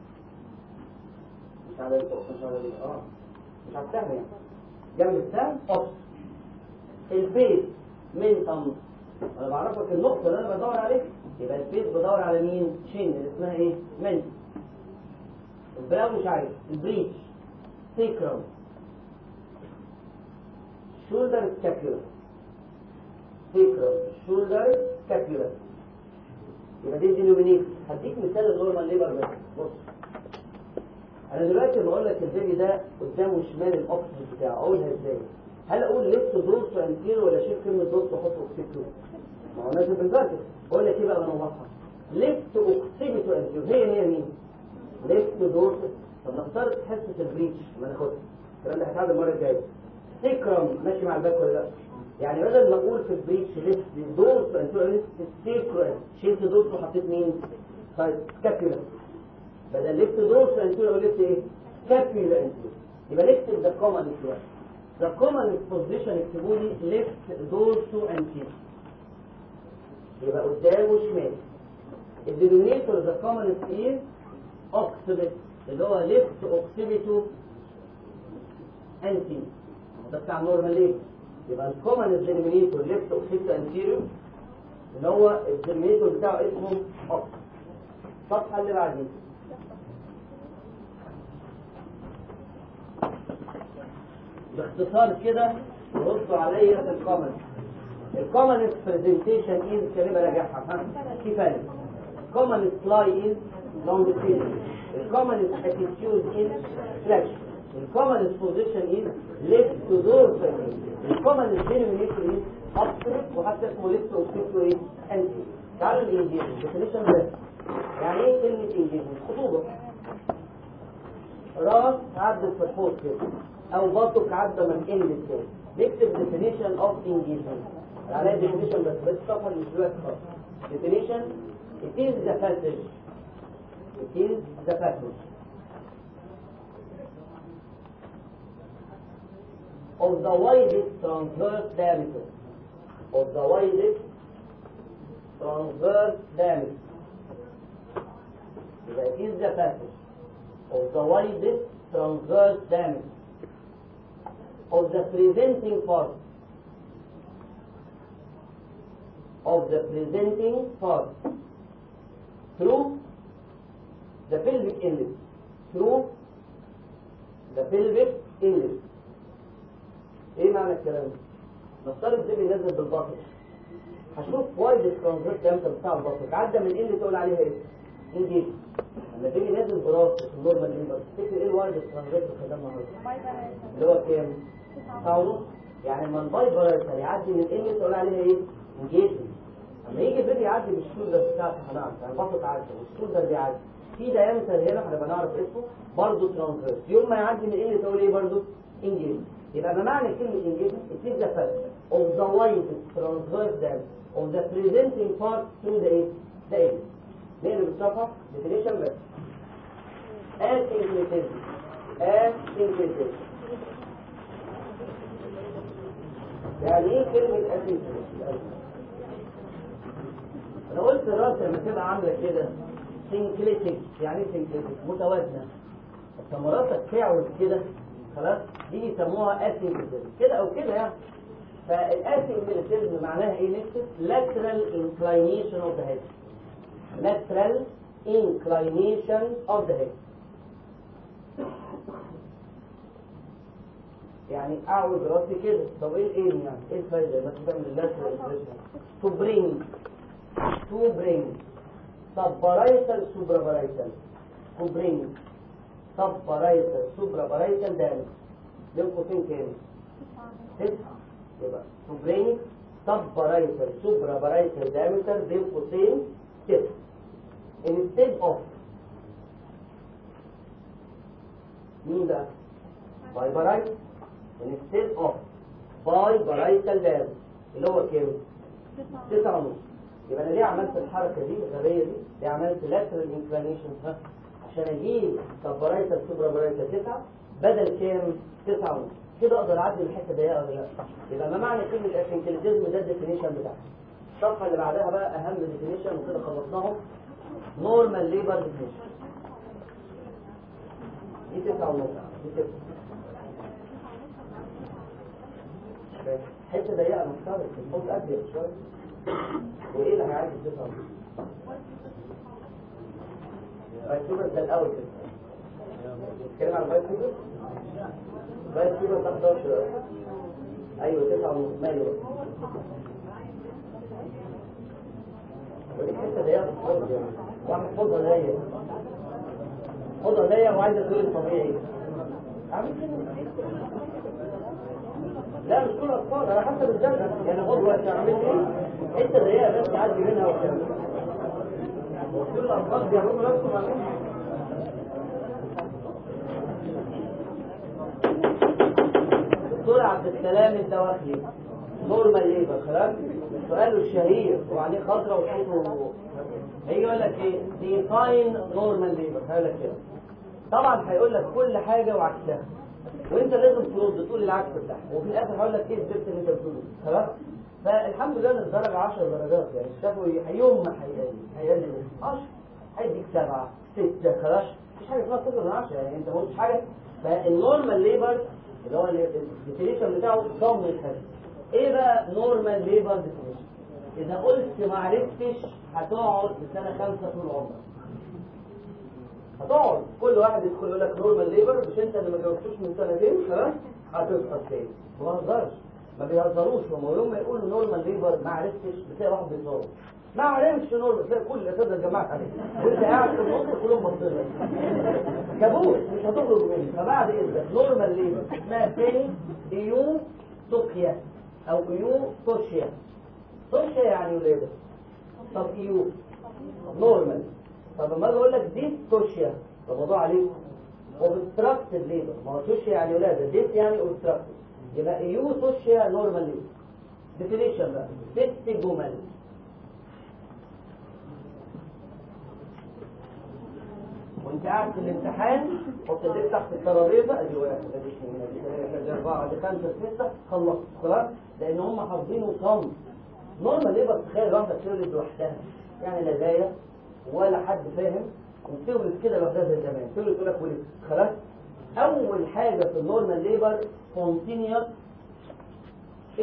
مش على الاوبشن مش على ال- اه مش على السهم يعني جنب السهم اوبشن البيت من طن انا بعرفك النقطه اللي انا بدور عليها يبقى البيت بدور على مين شين اللي اسمها ايه من البراو مش عارف البريتش سيكرم شولدر سكابيولا سيكرم شولدر سكابيولا يبقى دي دينومينيت هديك مثال النورمال ليبر بس بص انا دلوقتي بقول لك البيبي ده قدامه شمال الاوكسجين بتاعه اقولها ازاي هل اقول ليفت دورس انتيرو ولا اشيل كلمه دورس واحط اوكسيتو ما هو نازل بالفيرتكس بقول لك ايه بقى بنوضحها ليفت اوكسيتو انتيرو هي هي مين ليفت دورس طب نفترض حصه البريتش ما ناخدها الكلام ده هيتعاد المره الجايه سيكرم ماشي مع الباك ولا لا يعني بدل ما اقول في البريتش ليفت دورس انتيرو ليفت سيكرم شلت دورس وحطيت مين طيب سكابيولا بدل ليفت دورس انتيرو ليفت ايه سكابيولا انتيرو يبقى نكتب ده كومن دلوقتي The common position اكتبوا لي left dorsal anterior يبقى قدام وشمال الدينومينيتور the common is occipit اللي هو left occipital anterior ده بتاع نورمال ليه يبقى الكومن الدينومينيتور left occipital anterior اللي هو الدينومينيتور بتاعه اسمه occipit الصفحة اللي بعدين باختصار كده ردوا عليا في الكومنت الكومنت برزنتيشن از كلمه راجعها ها كفايه كومنت سلاي از longitudinal الكومنت اتيتيود از فلاكشن الكومنت بوزيشن از ليفت تو دورسال الكومنت دينومينيتور از ابسوليت وحتى اسمه ليفت اوكسيتو ايه انتي تعالوا الانجيجمنت ديفينيشن بس يعني ايه كلمه انجيجمنت خطوبه راس عدت في الحوض كده او بطك عدى من ان للتاني نكتب definition of engagement عليها definition بس بس الصفحه اللي مش دلوقتي خالص definition it is the passage it is the passage of the widest transverse diameter of the widest transverse diameter يبقى it is the passage of the widest transverse diameter of the presenting part of the presenting part through the pelvic inlet through the pelvic inlet ايه معنى الكلام ده؟ نفترض ده بينزل بالبطن هشوف وايد الترانزيت دامتر بتاع البطن عدى من ايه اللي تقول عليها ايه؟ انجيج لما تيجي نازل براسه في النورمال ليمبر تفتكر ايه الوايد الترانزيت اللي خدناه النهارده؟ اللي هو كام؟ تسعة ونص يعني لما الفايبر يعدي من ايه اللي تقول عليها ايه؟ انجيج لما يجي البيبي يعدي بالشولدر بتاعته هنعرف يعني البطن تعدي والشولدر بيعدي في دايمتر هنا هنبقى نعرف اسمه برضه ترانزيت يوم ما يعدي من ايه اللي تقول ايه برضه؟ انجيج يبقى بمعنى كلمة engagement it is the fact of the widest transverse dam of the presenting part through the ايه؟ the end نقلب الصفحة definition بس asyncretism asyncretism يعني ايه كلمة asyncretism؟ انا قلت الراس لما تبقى عاملة كده syncretic يعني ايه syncretic؟ متوازنة لما راسك تعوج كده خلاص دي يسموها اسيميليتيزم كده او كده يعني فالاسيميليتيزم معناها ايه نكتب lateral inclination of the head lateral inclination of the head يعني اعوج راسي كده طب ايه الايه يعني ايه الفايده بس تعمل lateral inclination to bring to bring subparietal supraparietal to bring subparietal supraparietal damage بين قوسين كام؟ تسعة يبقى to bring subparietal supraparietal diameter بين قوسين تسعة instead of مين ده؟ biparietal instead of biparietal damage اللي هو كام؟ تسعة ونص يبقى انا ليه عملت الحركة دي الغبية دي؟ ليه عملت lateral inclination ها؟ عشان اجيب سبرايتر سوبرا برايتر تسعة بدل كام تسعة ونص كده اقدر اعدي الحته ضيقه ولا لا يبقى ما معنى كلمه اسنكليتيزم ده الديفينيشن بتاعها الصفحه اللي بعدها بقى اهم ديفينيشن وكده خلصناهم نورمال ليبر ديفينيشن دي تسعة ونص دي تسعة حته ضيقه مختلف نحط اضيق شويه وايه اللي هيعدي تسعة ونص بايتوبر ده الاول كده نتكلم عن بايتوبر بايتوبر ده 11 ايوه 9 ونص ماله ودي حته ضيقه خالص يعني واعمل حوضه ضيقه حوضه ضيقه وعايزه طول طبيعي اعمل كده لا مش كل اطفال على حسب الجنة يعني خد وقت اعمل ايه حته ضيقه بس تعدي منها وكمل كل الأطفال بيعملوا نفسهم عاملين دكتور عبد السلام الدواخلي نورمال ليبر خلاص سؤاله الشهير وعليه خضرة وصوته هيجي يقول لك ايه ديفاين نورمال ليبر هيقول لك كده طبعا هيقول لك كل حاجة وعكسها وانت لازم ترد تقول العكس بتاعها وفي الاخر هقول لك ايه الدبس اللي انت بتقوله خلاص فالحمد لله ان الدرجة 10 درجات يعني الشفوي يوم ما هيقل هيقل 10 هيديك 7 6 خلاص مفيش حاجة اسمها صفر من 10 يعني انت ما قلتش حاجة فالنورمال ليبر اللي هو الديفينيشن بتاعه ضم الحاجة ايه بقى نورمال ليبر ديفينيشن اذا قلت ما عرفتش هتقعد لسنة خمسة طول عمرك هتقعد كل واحد يدخل يقول لك نورمال ليبر مش انت اللي ما جاوبتوش من سنتين خلاص هتسقط تاني ما بهزرش ما بيهزروش هم يوم ما يقولوا نورمال ليبر ما عرفتش بتلاقي واحد بيصور ما عرفش نورمال تلاقي كل الاساتذه اتجمعت عليك وانت قاعد في النص كلهم باصين لك كابوس مش هتخرج منه فبعد اذنك نورمال ليبر اسمها تاني ايو توكيا او ايو توشيا توشيا يعني ولاده طب ايو نورمال طب لما اجي اقول لك ديستوشيا طب موضوع عليه اوبستراكتد ليبر ما هو توشيا يعني ولاده ديس يعني اوبستراكتد يبقى ايو توشيا نورمال ليبر ديفينيشن بقى ست جمل وانت قاعد في الامتحان حط ايديك تحت الترابيزه ادي واحد ادي اثنين ادي ثلاثه ادي اربعه ادي خمسه سته خلصت خلاص لان هم حافظينه صم نورمال ليبر تخيل واحده بتولد لوحدها يعني لا دايه ولا حد فاهم وتولد كده لوحدها زي زمان تولد تقول لك ولد خلاص اول حاجه في النورمال ليبر كونتينيوس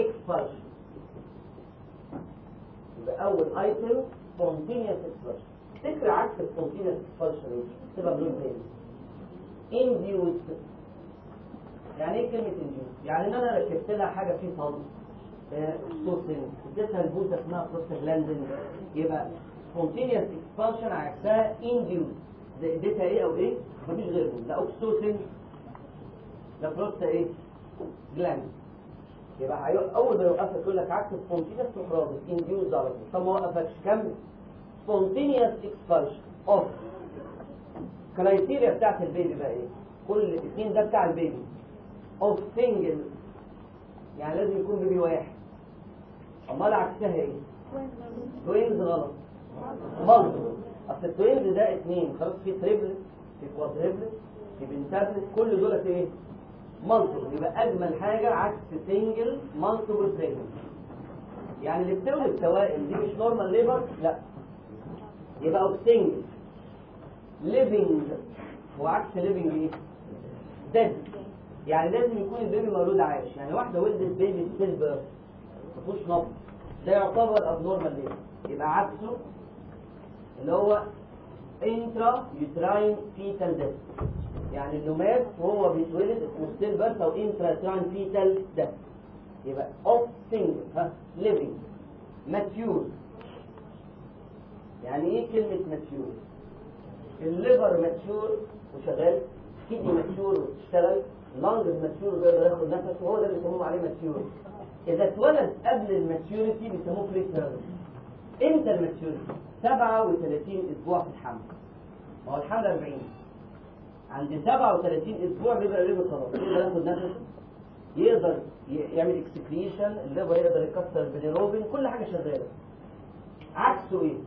اكسبانشن يبقى اول ايتم كونتينيوس اكسبانشن تفتكر عكس الكونتينوس اكسبانشن ايه؟ تبقى بلون تاني انديوس يعني ايه كلمة انديوس؟ يعني ان انا ركبت لها حاجة فيه صلب اكسوسين اديتها البوزة اسمها بروستاجلاندين يبقى سبونتينيوس اكسبانشن عكسها انديوس اديتها ايه او ايه؟ مفيش غيرهم لا اوكسوسين لا بروستا ايه؟ جلاند يبقى هيق- اول ما يوقفك يقول لك عكس سبونتينيوس تروح رابط انديوس على طول طب ما وقفكش كمل سبونتينيوس اكسبانشن اوف كرايتيريا بتاعت البيبي بقى ايه؟ كل الاثنين ده بتاع البيبي اوف سنجل يعني لازم يكون بيبي واحد امال عكسها ايه؟ توينز غلط مالتيبل اصل التوينز ده اثنين خلاص في تريبلت في كوادريبلت في بنتابلت كل دول ايه؟ مالتيبل يبقى اجمل حاجه عكس سنجل مالتيبل بريجننت يعني اللي بتولد توائم دي مش نورمال ليبر لا يبقى اوف سنجل ليفنج وعكس ليفنج ايه؟ ديد يعني لازم يكون البيبي مولود عايش يعني واحده ولدت بيبي ستيل بيرث ما فيهوش نبض ده يعتبر ابنورمال ليه يبقى عكسه اللي هو انترا يوتراين فيتال ديث يعني انه مات وهو بيتولد اسمه ستيل بيرث او انترا يوتراين فيتال ديث يبقى اوف سنجل ها ليفنج ماتيور يعني ايه كلمه ماتيور الليفر ماتيور وشغال كدني ماتيور وتشتغل لانج ماتيور ويقدر ياخد نفس وهو ده اللي بيسموه عليه ماتيور اذا اتولد قبل الماتيوريتي بيسموه بري تيرم امتى الماتيوريتي 37 اسبوع في الحمل ما هو الحمل 40 عند 37 اسبوع بيبقى الليفر خلاص يقدر ياخد نفس يقدر ي- يعمل اكسكريشن الليفر يقدر يكسر البيليروبين كل حاجه شغاله عكسه ايه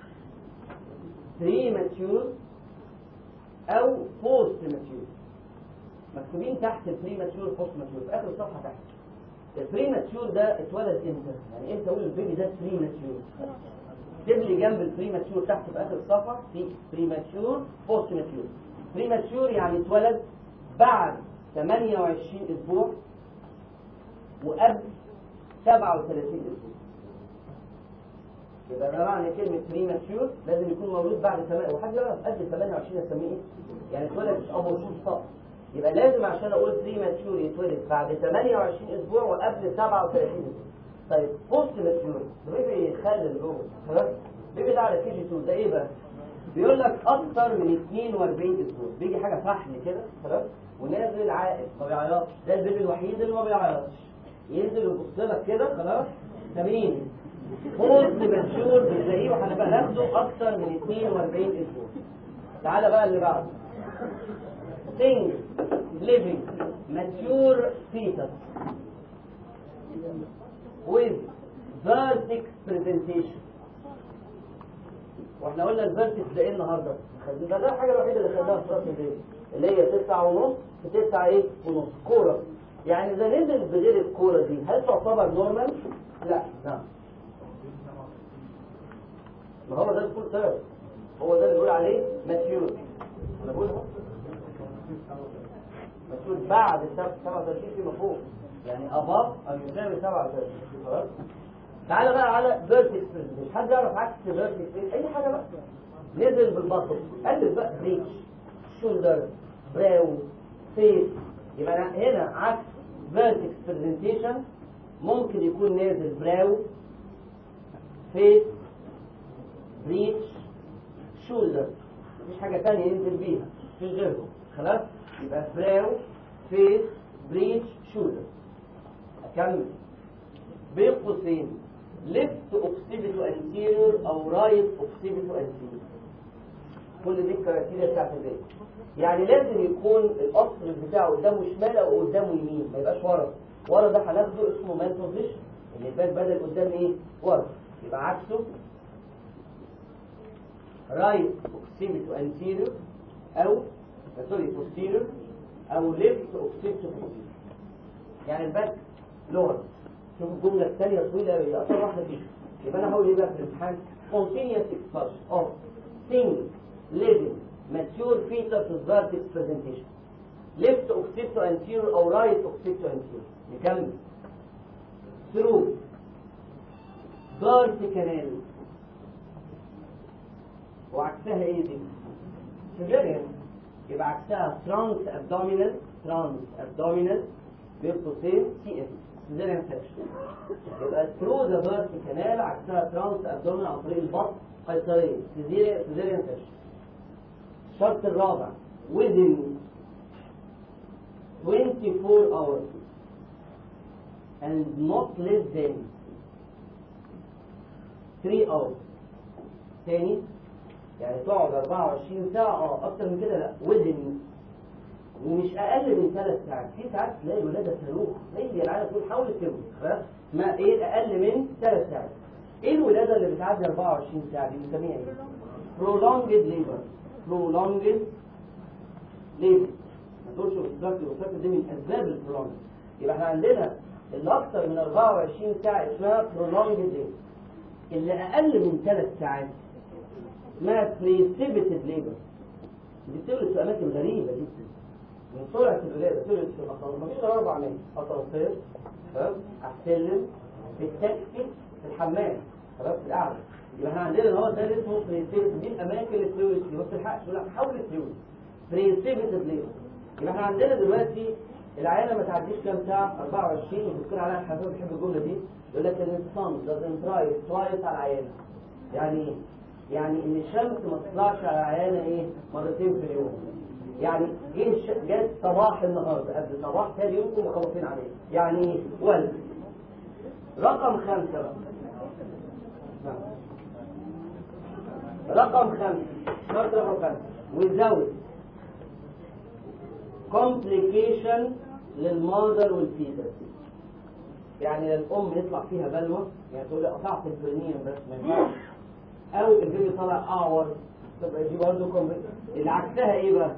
بري ماتيور او بوست ماتيور مكتوبين تحت البري ماتيور بوست ماتيور في اخر الصفحه تحت البري ماتيور ده اتولد امتى يعني امتى اقول البيبي ده بري ماتيور اكتب لي جنب البري ماتيور تحت في اخر الصفحه في بري ماتيور بوست ماتيور بري ماتيور يعني اتولد بعد 28 اسبوع وقبل 37 اسبوع يبقى ده معنى كلمة بري ماتيور لازم يكون مولود بعد 8 وحد يعرف قبل 28 اسميه ايه؟ يعني اتولد مش ابو شهور فقط يبقى لازم عشان اقول بري ماتيور يتولد بعد 28 اسبوع وقبل 37 اسبوع طيب بوست ماتيور ده بيبي يخلل جوه خلاص بيبي ده على كي جي 2 ده ايه بقى؟ بيقول لك اكتر من 42 اسبوع بيجي حاجه فحم كده خلاص ونازل عاقل ما بيعيطش ده البيبي الوحيد اللي ما بيعيطش ينزل يبص لك كده خلاص تمرين بوست ماتيور بتلاقيه وهنبقى ناخده اكتر من 42 اسبوع تعالى بقى اللي بعده thing living mature fetus with vertex presentation واحنا قلنا الفيرتكس ده ايه النهارده؟ خدنا- ده ده الحاجه الوحيده اللي خدناها في راس البيت اللي هي تسعة ونص في تسعة ايه ونص كورة يعني اذا نزل بغير الكورة دي هل تعتبر نورمال؟ لا نعم ما هو ده الفول تيرم هو ده اللي بيقول عليه ماتيور انا بقول اهو ماتيور بعد السبع- 37 في مفهوم يعني اباف او يساوي 37 خلاص تعالى بقى على فيرتكس برزنتيشن حد يعرف عكس فيرتكس ايه اي حاجه بقى نزل بالبطن قلب بقى ريتش شولدر براو فيس يبقى أنا هنا عكس فيرتكس برزنتيشن ممكن يكون نازل براو فيس بريتش شولدر مفيش حاجة تانية ينزل بيها مفيش غيرهم خلاص يبقى براو فيس بريتش شولدر أكمل بين قوسين ليفت اوكسيبيتو انتيريور او رايت اوكسيبيتو انتيريور كل دي الكرايتيريا بتاعت البيت يعني لازم يكون القصر بتاعه قدامه شمال او قدامه يمين ما يبقاش ورا ورا ده هناخده اسمه مان بوزيشن اللي فات بدل قدام ايه ورا يبقى عكسه رايت اوكسيبيتو انتيريور او سوري بوستيريور او ليفت اوكسيبيتو بوستيريور يعني الباك لور شوف الجملة الثانية طويلة هي أكثر واحدة فيها يبقى أنا هقول إيه بقى في الامتحان continuous expulsion of single living mature fetus with vertex presentation left occipital anterior أو right occipital anterior نكمل through birth canal وعكسها ايه دي سيزيريان يبقى عكسها ترانس ابدومينال ترانس ابدومينال بين قوسين سي اس سيزيريان سكشن يبقى ثرو ذا بيرث كانال عكسها ترانس ابدومينال عن طريق البطن قيصريه سيزيريان سيزيريان سكشن الشرط الرابع within 24 hours and not less than 3 hours تاني يعني تقعد 24 ساعة اه أكتر من كده لا within ومش أقل من ثلاث ساعات في ساعات تلاقي الولادة صاروخ تلاقي العيال تقول حاول تولد خلاص ما إيه الأقل من ثلاث ساعات إيه الولادة اللي بتعدي 24 ساعة دي بنسميها إيه؟ prolonged labor prolonged labor ما تقولش obstructive obstructive دي من أسباب البرولونج يبقى احنا عندنا اللي أكتر من 24 ساعة اسمها prolonged labor اللي أقل من ثلاث ساعات اسمها precipitated labor دي بتولد في أماكن غريبة جدا من سرعة الولادة تولد في الأطراف مفيش غير أربع أماكن أطرافير تمام على السلم في التاكسي في الحمام خلاص في القعدة يبقى احنا عندنا اللي هو ده اللي اسمه precipitated دي الأماكن اللي بتولد فيها ما بتلحقش يقول لك حاول تولد precipitated labor يبقى احنا عندنا دلوقتي العيانة ما تعديش كام ساعة 24 والدكتور علاء الحسن بيحب الجملة دي يقول لك ان الصن doesn't rise twice على العيانة يعني ايه؟ يعني ان الشمس ما تطلعش على العيانة ايه مرتين في اليوم يعني جه الش- جت صباح النهارده قبل صباح تاني يوم كنتم مخلصين عليه يعني ايه ولد رقم خمسة بقى نعم. رقم خمسة شرط رقم خمسة without complication للمادر والفيتس يعني الام يطلع فيها بلوى يعني تقول لي قطعت البرنين بس ما ينفعش او البيبي طالع اعور تبقى دي برضه compli- اللي عكسها ايه بقى؟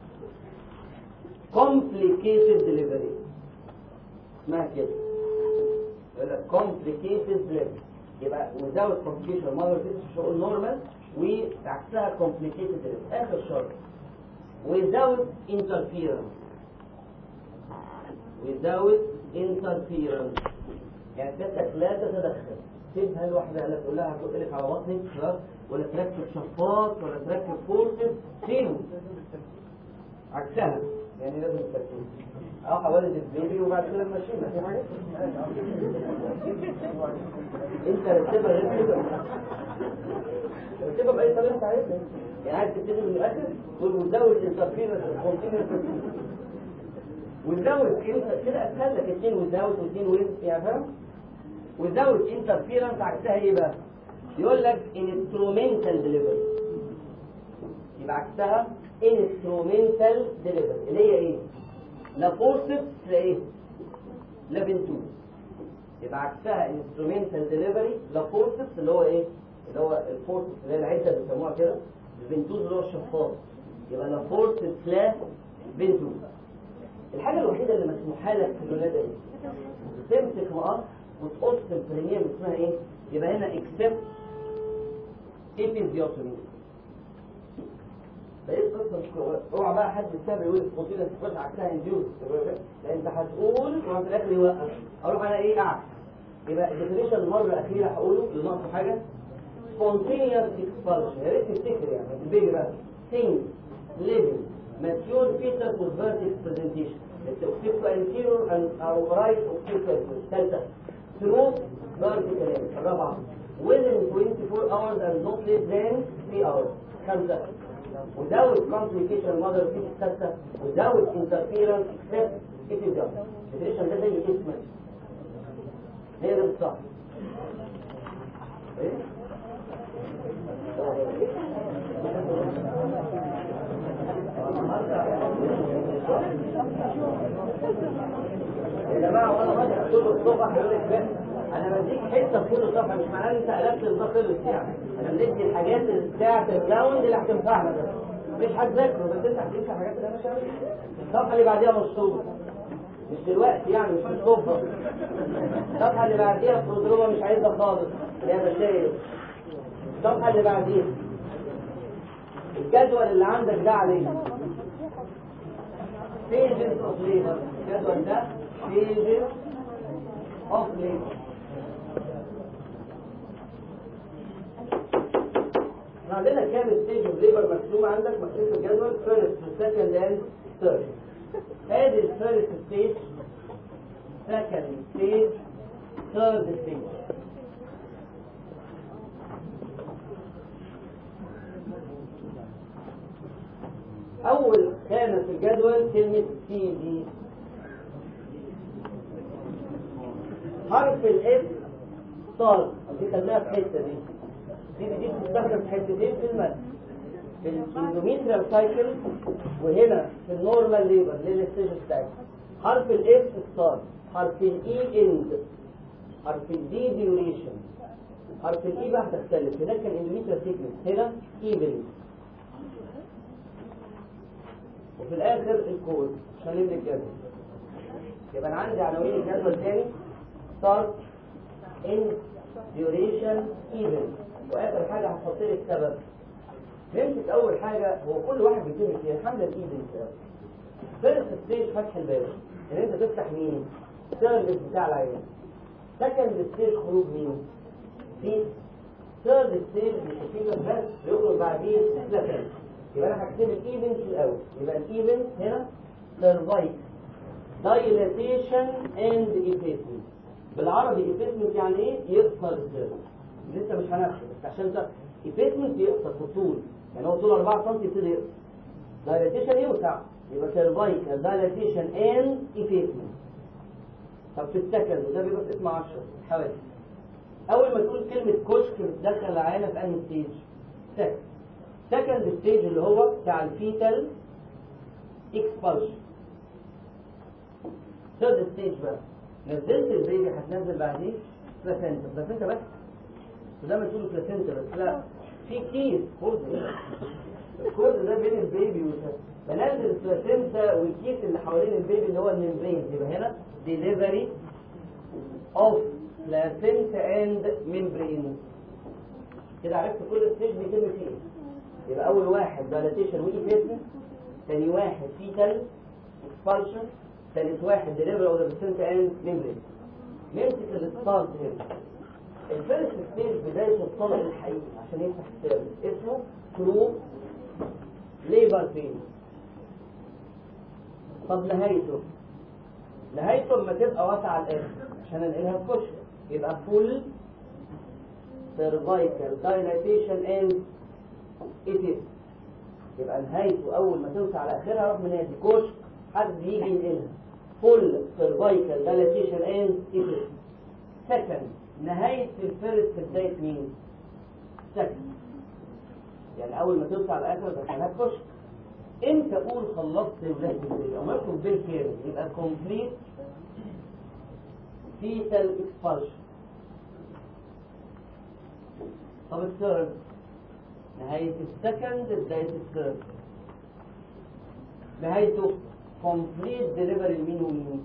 complicated delivery اسمها كده يقول لك complicated delivery يبقى without complication mother fetus مش هقول normal وعكسها complicated delivery اخر شرط without interference without interference يعني سيادتك لا تتدخل سيبها لوحدها لا تقول لها هتقلك على بطنك خلاص ولا تركب شفاط ولا تركب فورسز سيبه عكسها يعني لازم تركب اه حوالي البيبي وبعد كده نمشيه ما في حاجه انت رتبها غير كده رتبها باي طريقه انت عايزها يعني عايز تبتدي من الاخر تقول وزود انترفيرنس كونتينيوس وزود كده اسهل لك اثنين وزود واثنين ويز يعني فاهم وزود انترفيرنس عكسها ايه بقى يقول لك انسترومنتال ديليفري يبقى عكسها انسترومنتال ديليفري اللي هي ايه لا فورسبس لا ايه لا بنتوز يبقى عكسها انسترومنتال ديليفري لا فورسبس اللي هو ايه اللي هو الفورسبس اللي هي العده اللي بيسموها كده البنتوز اللي هو الشفاط يبقى لا فورسبس لا بنتوز الحاجه الوحيده اللي مسموحه لك في الولاده ايه تمسك مقص وتقص البريمير اسمها ايه يبقى هنا اكسبت ايبيزيوتومي بقيت قصه مش كويسة. اوعى بقى حد يستاهل يقول الفصيله تخش عكسها انديوز لان انت هتقول وفي الاخر يوقف اروح انا ايه اعكس يبقى الديفينيشن المره الاخيره هقوله اللي ناقصه حاجه spontaneous expulsion يا ريت تفتكر يعني البيبي بقى things living mature fetus with vertex presentation occipital anterior and او right occipital ثالثه through vertical الرابعه within 24 hours and not less than 3 hours خمسه without complication mother fetus ستة without interference except if it does الديفينيشن ده زي اسمك هي ده بالظبط ايه يا جماعه وانا ماشي كل الصبح يقول لك بس انا بديك حته في كل صفحه مش معناه ان انت قلبت ده خلص يعني انا بديك الحاجات بتاعه الجراوند اللي هتنفعنا بس مش هتذاكره بس انت هتمشي الحاجات اللي انا شايفها الصفحه اللي بعديها مشطوبه مش دلوقتي يعني مش مشطوبه الصفحه اللي بعديها برودروما مش عايزها خالص اللي هي مشايل الصفحه اللي بعديها الجدول اللي عندك ده عليه pages of labor الجدول ده pages of labor عندنا كام ستيج اوف ليبر مرسوم عندك مكتوب في الجدول فيرست وسكند اند ثيرد ادي الفيرست ستيج سكند ستيج ثيرد ستيج اول خانه في الجدول كلمه سي دي حرف الاس ستار دي خليها في الحته دي دي دي بتستخدم في حتتين في المد في الاندوميتريال سايكل وهنا في النورمال ليبر للستيج بتاعتها حرف الاس ستار حرف الاي اند حرف الدي ديوريشن حرف الاي بقى هتختلف هناك كان اندوميتريال سيكنس هنا ايفن وفي الاخر الكود عشان نبني الجدول يبقى انا عندي عناوين الجدول تاني start end duration even واخر حاجه هحط لي السبب نمسك اول حاجه هو كل واحد بيتم فيها الحمله الايفن فيرست ستيج فتح الباب ان انت تفتح مين السيرفيس بتاع العيان سكند ستيج خروج مين في ثيرد ستيج مش هتيجي بس بيخرج بعدين سكند يبقى انا هكتب الايفنت الاول يبقى الايفنت هنا سيرفايك dilatation and effacement بالعربي effacement يعني ايه يقصر السيرفس لسه مش هنفهم بس عشان ده effacement يقصر في الطول يعني هو طول 4 سم يبتدي يقصر dilatation يوسع يبقى cervical dilatation and effacement طب في السكند وده بيبقى في اسم 10 حوادث اول ما تقول كلمه كشك بتدخل العيانه في انهي ستيج سكند سكند ستيج اللي هو بتاع الفيتال اكسبالشن ثيرد ستيج بقى نزلت البيبي هتنزل بعدين بلاسنتا بلاسنتا بس وده ما تقول بلاسنتا بس لا في كيس خد الكود ده بين البيبي والسنة بنزل البلاسنتا والكيس اللي حوالين البيبي اللي هو الممبرين يبقى هنا ديليفري اوف بلاسنتا اند ممبرين كده عرفت كل ستيج بيتم فيه ايه يبقى اول واحد دايلاتيشن وايفيسمنت ثاني واحد فيتال اكسبالشن ثالث واحد ديليفري اوف ذا بلاسنتا اند ممبرين نمسك الستارت هنا الفيرست ستيج بداية الطلب الحقيقي عشان يفتح السيرفيس اسمه ترو ليبر بين طب نهايته نهايته لما تبقى واسعة على الاخر عشان انقلها في كشك يبقى فول cervical dilatation and it is يبقى نهايته اول ما توسع على اخرها روح من نادي كشك حد يجي ينقلها فول cervical dilatation and it is second نهاية الفرد في بداية مين؟ second يعني اول ما توسع على الاخر دخلها كشك امتى اقول خلصت ولاده البيبي او مكتوب بالكامل يبقى complete fetal expulsion طب الثيرد نهاية السكند بداية الثيرد نهايته complete delivery لمين ومين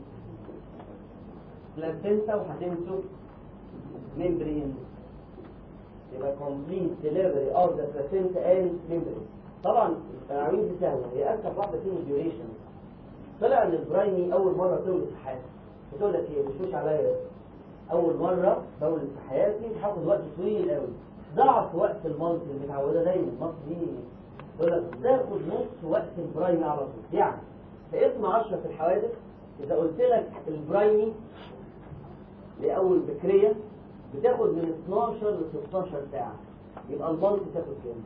بلاسنتا وهتنسوا ممبرين يبقى complete delivery of the placenta and membrane طبعا العناوين دي سهله هي اكثر واحده فيهم الديوريشن طلع ان البرايمي اول مره تولد في حياتي بتقول لك ايه مش مش عليا اول مره بولد في حياتي هاخد وقت طويل قوي ضعف وقت المنط اللي متعوده دايما المنط دي تقول لك تاخد نص وقت البرايمي على طول يعني في اسم 10 في الحوادث اذا قلت لك البرايمي لاول بكريه بتاخد من 12 ل 16 ساعه يبقى المنط تاخد كام؟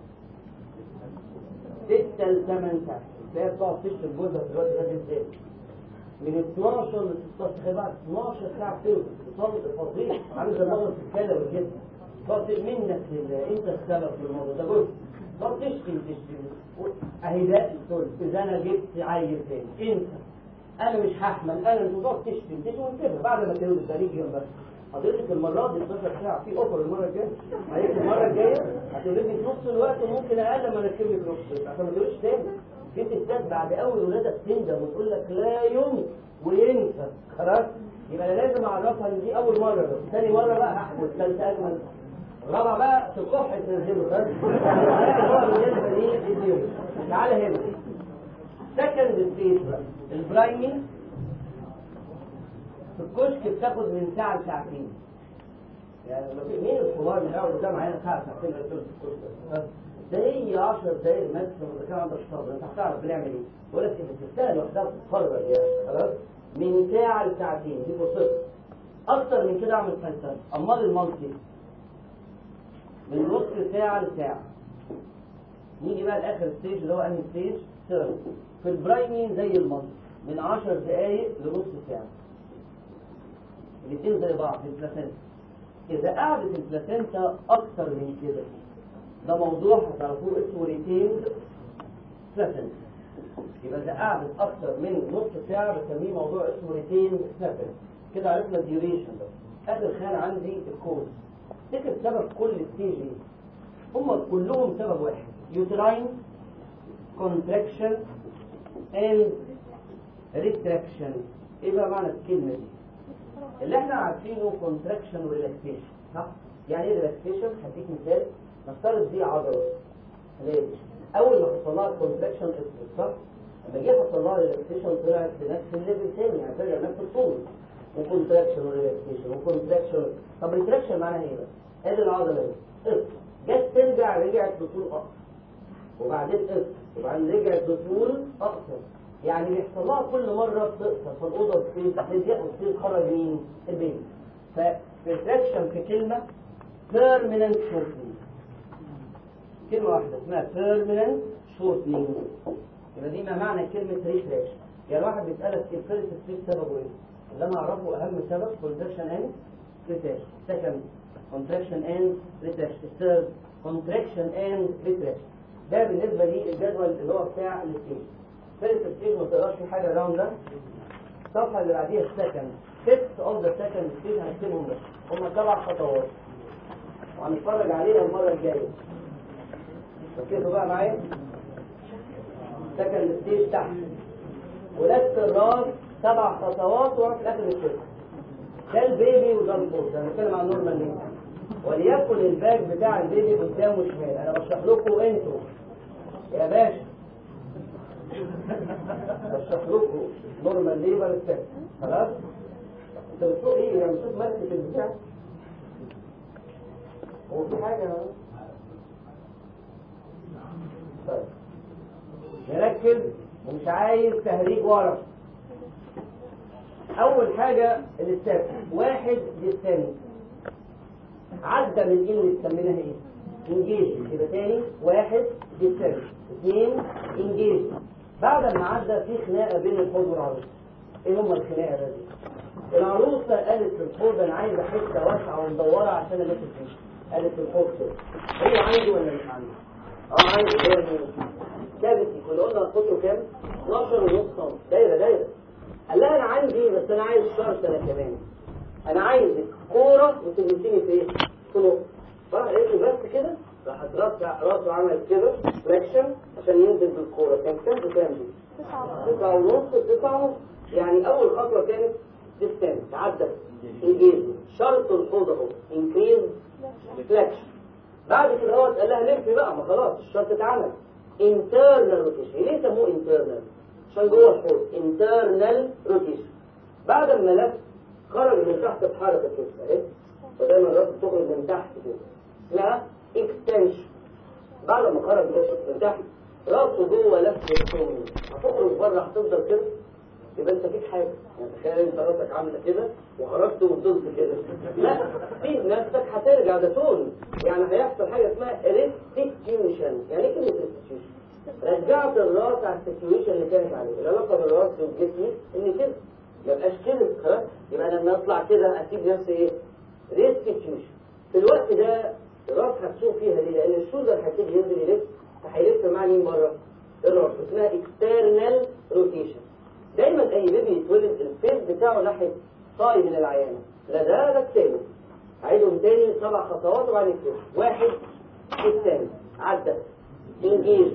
6 ل 8 ساعات تلاقيها بتقعد تشرب جوزها في الوقت ده ازاي؟ من 12 ل 16 تخيل بقى 12 ساعه بتولد بتصلي فظيع عامل زي المرض في الكلى والجسم تقعد منك لله انت السبب في الموضوع ده جزء تقعد تشتم تشتم اهي ده الثلث اذا انا جبت عيل تاني انت انا مش هحمل انا انت تقعد تشتم تشتم وتسيبها بعد ما تولد ده ليك جنبك حضرتك المرة دي 12 ساعة في اوفر المرة الجاية عليك المرة الجاية هتولدي في نص الوقت وممكن اقل ما نركب لك نص عشان ما تقولش تاني في ستات بعد اول ولادة بتندم وتقول لك لا يمكن وينسى خلاص يبقى انا لازم اعرفها ان دي اول مرة بس ثاني مرة بقى هحمل ثالثة اجمل رابع بقى في الكح تنزله بس هو بالنسبة لي الديون تعالى هنا سكند ستيج بقى البرايمي في الكشك بتاخد من ساعة لساعتين يعني لما في مين الحوار اللي قاعد قدام عينك ساعة ساعتين في الكشك ده هي 10 دقايق ماكسيموم اذا كان عندك صبر انت هتعرف بنعمل ايه بقول لك ان الساعه لوحدها بتتقرر يعني خلاص من ساعه لساعتين دي فرصتك اكتر من كده اعمل فلسفه امال المالتي من نص ساعه لساعه نيجي بقى لاخر ستيج اللي هو انهي ستيج سيرم في البرايمين زي المالتي من 10 دقايق لنص ساعه الاثنين زي بعض في البلاسنتا اذا قعدت البلاسنتا اكتر من كده ده موضوع هتعرفوه اسمه ريتيند بلاسنتا يبقى اذا قعدت اكتر من نص ساعه بسميه موضوع اسمه ريتيند بلاسنتا كده عرفنا الديوريشن ده اخر خانه عندي الكوز تفتكر سبب كل ستيج ايه هم كلهم سبب واحد يوتراين contraction and retraction ايه بقى معنى الكلمه دي اللي احنا عارفينه contraction وريلاكسيشن صح يعني ايه ريلاكسيشن هديك مثال نفترض دي عضله ليه اول ما حصل لها contraction افرض صح لما جه حصل لها ريلاكسيشن طلعت بنفس الليفل تاني يعني ترجع نفس الطول وكونتراكشن وريلاكسيشن وكونتراكشن طب ريتراكشن معناها ايه بقى؟ ادي العضله دي افرض جت ترجع رجعت بطول اقصر وبعدين افرض وبعدين رجعت بطول اقصر يعني بيحصل لها كل مره بتقصر فالاوضه بتصير تضيق وتصير تخرج مين؟ البيبي فريتراكشن في كلمه permanent shortening كلمه واحده اسمها permanent shortening يبقى دي ما معنى كلمه ريتراكشن يعني واحد بيسالك الفيرست ستيج سببه ايه؟ اللي انا اعرفه اهم سبب contraction and retraction second contraction and retraction third contraction and retraction ده بالنسبه لي الجدول اللي هو بتاع الستيج فيرست ستيج ما تقراش في حاجه راوند ده الصفحه اللي بعديها السكند فيفث اوف ذا سكند ستيج هنكتبهم بس هم سبع خطوات وهنتفرج عليها المره الجايه ركزوا بقى معايا سكند ستيج تحت ولفت الراس سبع خطوات وراح في الاخر الكتف ده البيبي وده البوز انا بتكلم عن نورمال ليه وليكن الباك بتاع البيبي قدام وشمال انا بشرح لكم انتوا يا باشا بشرح لكم نورمال ليبر ستيب خلاص انت بتشوف ايه يعني بتشوف ماسكه البتاع هو في حاجه طيب نركز ومش عايز تهريج ورا اول حاجه الاستاذ واحد للثاني عدى من ايه اللي سميناها ايه انجيج يبقى تاني واحد للثاني اثنين انجيج بعد ما عدى في خناقه بين الحوض والعروس ايه هم الخناقه دي العروسه قالت للحوض انا عايزه حته واسعه ومدوره عشان انام فيها قالت للحوض كده هو عنده ولا مش عنده اه عنده كام كافيتي كنا قلنا قطره كام 12 ونص سم دايره دايره قال لها انا عندي بس انا عايز شرط انا كمان انا عايزك كوره وتلبسيني في ايه في نقطه فراح قالت له بس كده راحت راسه راسه عملت كده فليكشن عشان ينزل بالكوره كان كام بكام دي تسعة ونص تسعة ونص يعني اول خطوه كانت ديستانس عدت انجيز شرط الحوض اهو انكريز فليكشن بعد كده هو قال لها لف بقى ما خلاص الشرط اتعمل internal rotation ليه سموه internal عشان جوه الحوض internal rotation بعد ما لف خرج من تحت بحركه كده اهي ودايما الراس بتخرج من تحت كده اسمها extension بعد ما خرج من تحت راسه جوه لف الثوم هتخرج بره هتفضل كده يبقى انت فيك حاجه يعني تخيل انت راسك عامله كده وخرجت وفضلت كده لا في نفسك هترجع ده تون يعني هيحصل حاجه اسمها ريستيتيوشن يعني ايه كلمه ريستيتيوشن رجعت الراس على السيتويشن اللي كانت عليه العلاقه بالراس والجسم ان كده ما يبقاش كده خلاص يبقى انا لما اطلع كده اسيب نفسي ايه ريستيتيوشن في الوقت ده الراس هتسوق فيها ليه لان الشولدر هتيجي ينزل يلف فهيلف مع مين بره الراس اسمها اكسترنال روتيشن دايما اي بيبي يتولد الفيس بتاعه ناحيه صايد من العيانه لا ده لا التاني عيدهم تاني سبع خطوات وبعدين كده واحد الثاني عدى انجيز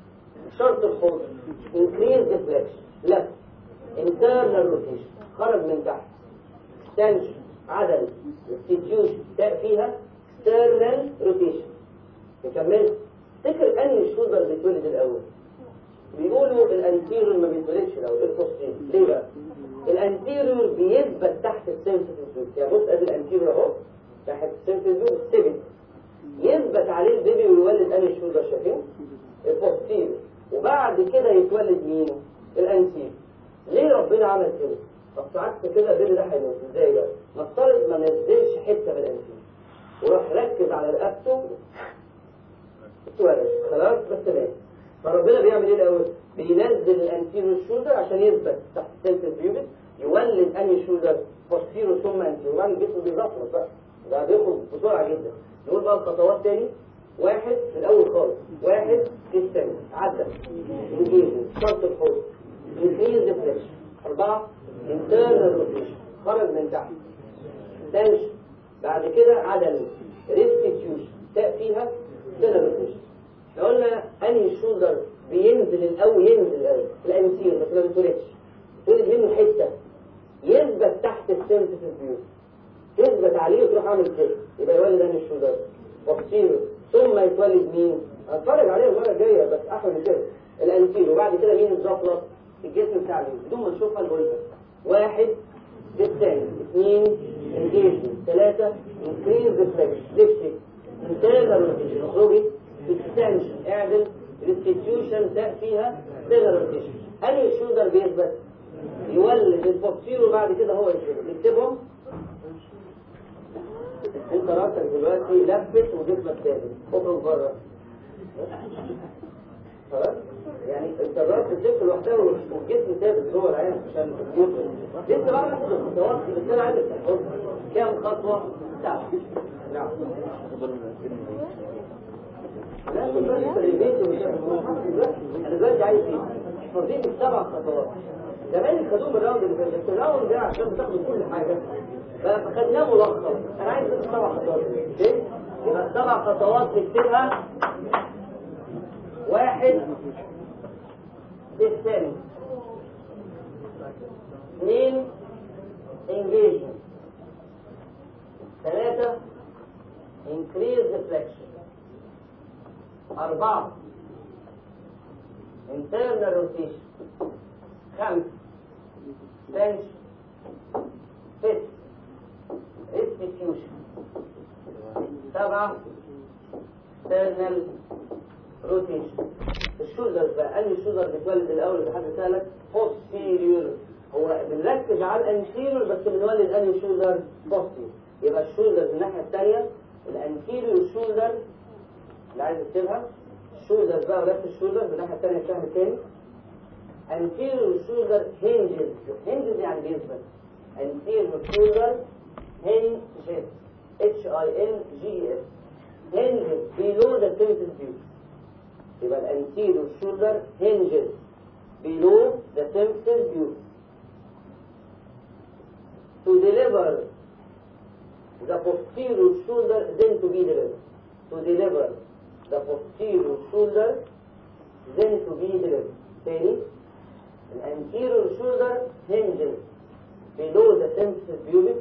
شرط الحوض انكريز ديفليكشن لف انترنال روتيشن خرج من تحت اكستنشن عدل ريستيتيوشن فيها اكسترنال روتيشن نكمل تفتكر انهي شولدر بيتولد الاول بيقولوا الانتيريور ما بيتولدش الاول البوستيريور ليه بقى الانتيريور بيثبت تحت السنسيتيف يعني بص ادي الانتيريور اهو تحت السنسيتيف 7 يثبت عليه البيبي ويولد انهي شولدر شايفين البوستير وبعد كده يتولد مين الانسير ليه ربنا عمل كده اصل عكس كده البيبي ده هيموت ازاي بقى نفترض ما نزلش حته من الانسير وراح ركز على رقبته اتولد خلاص بس مات فربنا بيعمل ايه الاول بينزل الانتيرو شولدر عشان يثبت تحت سنت البيوبس يولد انهي شولدر بوستيرو ثم انتيرو وبعد الجسم بيزفرط بقى ده بياخد بسرعه جدا نقول بقى الخطوات تاني واحد في الاول خالص واحد الثاني عدى انجيز شرط الحوض انكريز ديفليكشن اربعه انترنال روتيشن خرج من تحت تنشن بعد كده عدل ريستيتيوشن تاء فيها سنة روتيشن احنا قلنا انهي شولدر بينزل الاول ينزل الاول الانسير بس ما بيتولدش تولد منه حته يثبت تحت السنسيتيف فيو يثبت عليه وتروح عامل كده يبقى يولد انهي الشولدر بوستيرو ثم يتولد مين؟ هنتفرج عليه المره الجايه بس احلى من كده الانسير وبعد كده مين الزفلط؟ الجسم بتاع مين؟ بدون ما نشوفها نقولها واحد بالثاني اثنين انجيجمنت ثلاثة انكريز ريفلكس ليفتك انترنال روتيشن اخرجي اكستنشن اعدل ريستيتيوشن تاء فيها سيلر روتيشن انهي الشولدر بيثبت يولد البوستيرو وبعد كده هو يثبت نكتبهم انت راسك دلوقتي لفت وجسمك ثابت اخرج بره خلاص يعني انت الراس بتلف لوحدها والجسم ثابت جوه العين عشان يفرق لسه بقى ناخد الخطوات دي بس انا عايزك تحط كام خطوه سبعه نعم لا بس انت البيت ومش انا دلوقتي عايز ايه؟ احفظين السبع خطوات زمان خدوهم الراوند اللي فات بس الراوند ده عشان بتاخدوا كل حاجه فخدناه ملخص انا عايز بس السبع خطوات اوكي يبقى السبع خطوات نكتبها واحد الثاني اثنين engagement ثلاثة increase reflection أربعة internal rotation خمسة bench ست restitution سبعة external روتيشن الشولدر بقى انهي شولدر بيتولد الاول اللي حد سالك posterior هو بنركز على الانتيريور بس بنولد انهي شولدر posterior يبقى الشولدر من الناحيه الثانيه الانتيريور شولدر اللي عايز اكتبها الشولدر بقى ولفت الشولدر من الناحيه الثانيه الشهر الثاني anterior shoulder hinges hinges يعني بيثبت anterior shoulder hinges H I N G E S hinges below the temple view يبقى الانتيريور شولدر hinges below the temple view to deliver the posterior shoulder then to be delivered to deliver the posterior shoulder then to be delivered تاني الانتيريور shoulder hinges below the temple pubic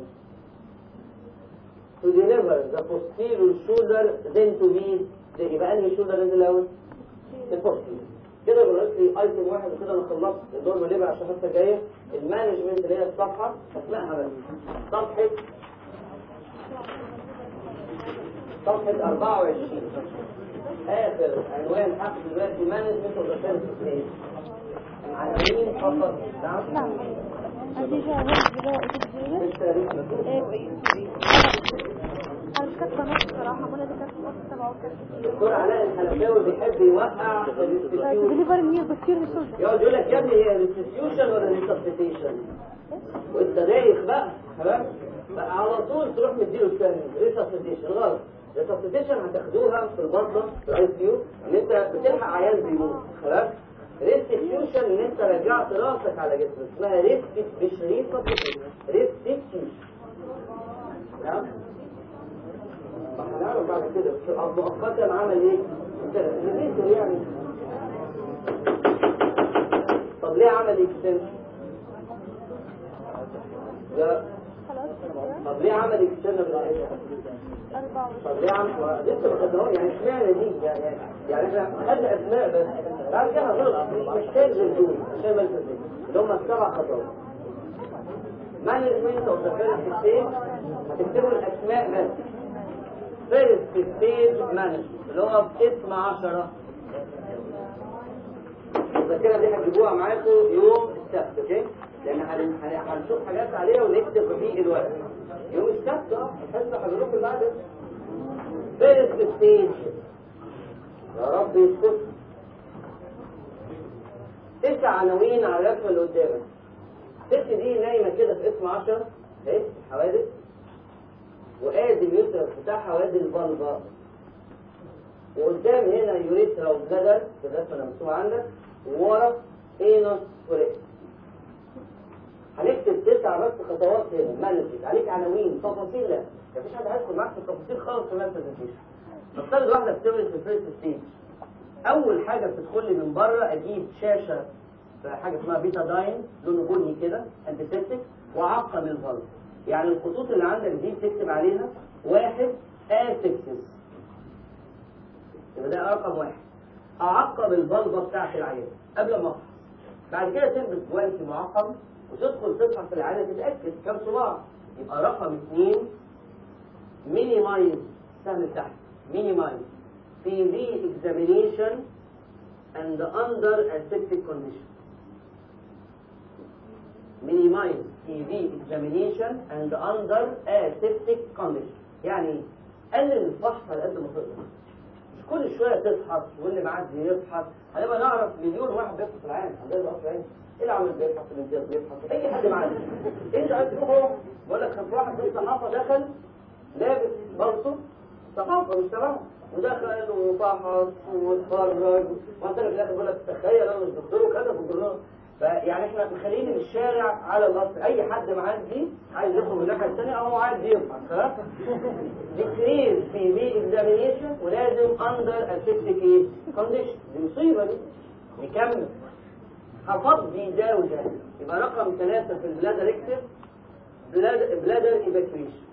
to deliver the posterior shoulder then to be ده يبقى انهي شولدر نزل الاول البوستيريور كده بقول لي ايتم واحد وكده انا خلصت الدور الليبر عشان الحصه الجايه المانجمنت اللي هي الصفحه اسمائها بس صفحه صفحه 24 اخر عنوان حق دلوقتي مانجمنت اوف ذا سيرفيس عناوين فقط نعم نتيجة واحد أنا مش كاتبة نص صراحة ولا دي كاتبة نص سبعة وكاتبة الدكتور علاء الحلفاوي بيحب يوقع الانستتيوشن ديليفري نير بكتير ريسورس يقعد يقول لك يا ابني هي الانستتيوشن ولا الريسبتيشن وانت دايخ بقى خلاص بقى على طول تروح مديله الثاني ريسبتيشن غلط ريسبتيشن هتاخدوها في البطنه في الاي سي يو ان انت بتلحق عيان بيموت خلاص ريستيتيوشن ان انت رجعت راسك على جسمك اسمها ريستيت مش ريسبتيشن ريستيتيوشن نعم هنعرف بعد كده بس مؤقتا عمل ايه؟ كده نسيته يعني طب ليه عمل اكستنشن؟ لا خلاص طب ليه عمل اكستنشن بالعيشة؟ أربعة طب ليه عمل لسه ما خدناهوش يعني اشمعنى دي يعني يعني احنا خدنا اسماء بس بعد كده هنغلط محتاج دول عشان ما ننساش اللي هم السبع خطوات مانجمنت اوف ذا فيرست ستيج هتكتبوا الاسماء بس فيرست ستيج مانجمنت اللي هو في اسم 10 الذاكره دي هتجيبوها معاكم يوم السبت اوكي لان هن- هن- هنشوف حاجات عليها ونكتب في الوقت يوم السبت اه الحصه هنروح بعد فيرست ستيج يا رب يسكت تسع عناوين على الرسمه اللي قدامك الست دي نايمه كده في اسم 10 اهي الحوادث وادي اليوترس بتاعها وادي الفالفا وقدام هنا يوريثرا وبلادر في الرسمه اللي مكتوبه عندك وورا اينوس وريكس هنكتب تسع بس خطوات هنا مانجمنت عليك عناوين تفاصيل لا مفيش حد هيدخل معاك في التفاصيل خالص في البرزنتيشن نفترض واحده بتولد في الفيرست ستيج اول حاجه بتدخل لي من بره اجيب شاشه في حاجه اسمها بيتا داين لونه بني كده انتيسيبتيك وعقم الفالف يعني الخطوط اللي عندك دي بتكتب عليها واحد اسكسس يبقى ده رقم واحد اعقم الفالفه بتاعت العيان قبل ما افحص بعد كده تلبس جوانتي معقم وتدخل تفحص العيان تتاكد كام صباع يبقى رقم اثنين مينيمايز سهم تحت مينيمايز في ري اكزامينيشن and under aseptic condition minimize TB examination and under aseptic condition يعني قلل الفحص على قد ما تقدر مش كل شويه تفحص واللي معدي يفحص هنبقى نعرف مليون واحد بيفحص في العالم عندنا بقى في العين ايه العمل بيفحص الامتياز بيفحص اي حد معدي انت عايز تروح اهو بقول لك كان في واحد في الصحافه دخل لابس بلطو صحافه مش تمام ودخل وفحص واتفرج وانت في الاخر بيقول لك تخيل انا مش دكتور وكذا في الجرنال فيعني احنا مخلين الشارع على الاصل اي حد معدي عايز يدخل من الناحيه الثانيه او عايز يفحص خلاص ديكريز في ري اكزامينيشن ولازم اندر اسيبتيك كونديشن دي مصيبه دي نكمل هفضي ده وده يبقى رقم ثلاثة في البلادر اكتب بلادر ايفاكويشن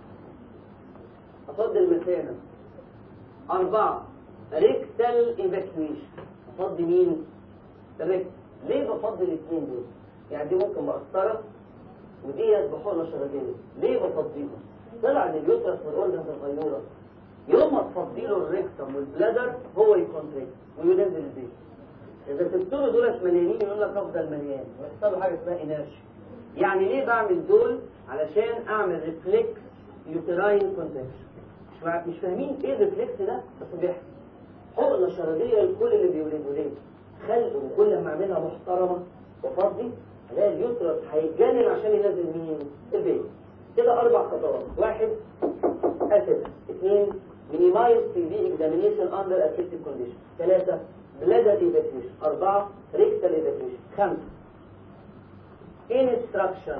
افضي المثانة أربعة ريكتال ايفاكويشن افضي مين؟ الريكتال ليه بفضل الاثنين دول؟ يعني دي ممكن مقصرة وديت بحقنة شرجية ليه بفضيهم؟ طلع ان اليوترس والاورجنز الغيورة يوم ما تفضي له الريكتم والبلادر هو يكونتريكت وينزل البيت اذا سبتوا دولت مليانين يقول لك افضل مليان ويحصل له حاجه اسمها انرشيا يعني ليه بعمل دول علشان اعمل ريفلكس يوتراين كونتراكشن مش مع- مش فاهمين ايه الريفلكس ده بس بيحصل حقنه شرجيه لكل اللي بيولدوا ليه خلق وكل ما اعملها محترمه وفضي الاقي اليوترس هيتجنن عشان ينزل مين البيت كده اربع خطوات واحد اسيد اثنين minimize TB examination under aseptic condition ثلاثة bladder evacuation أربعة rectal evacuation خمسة instruction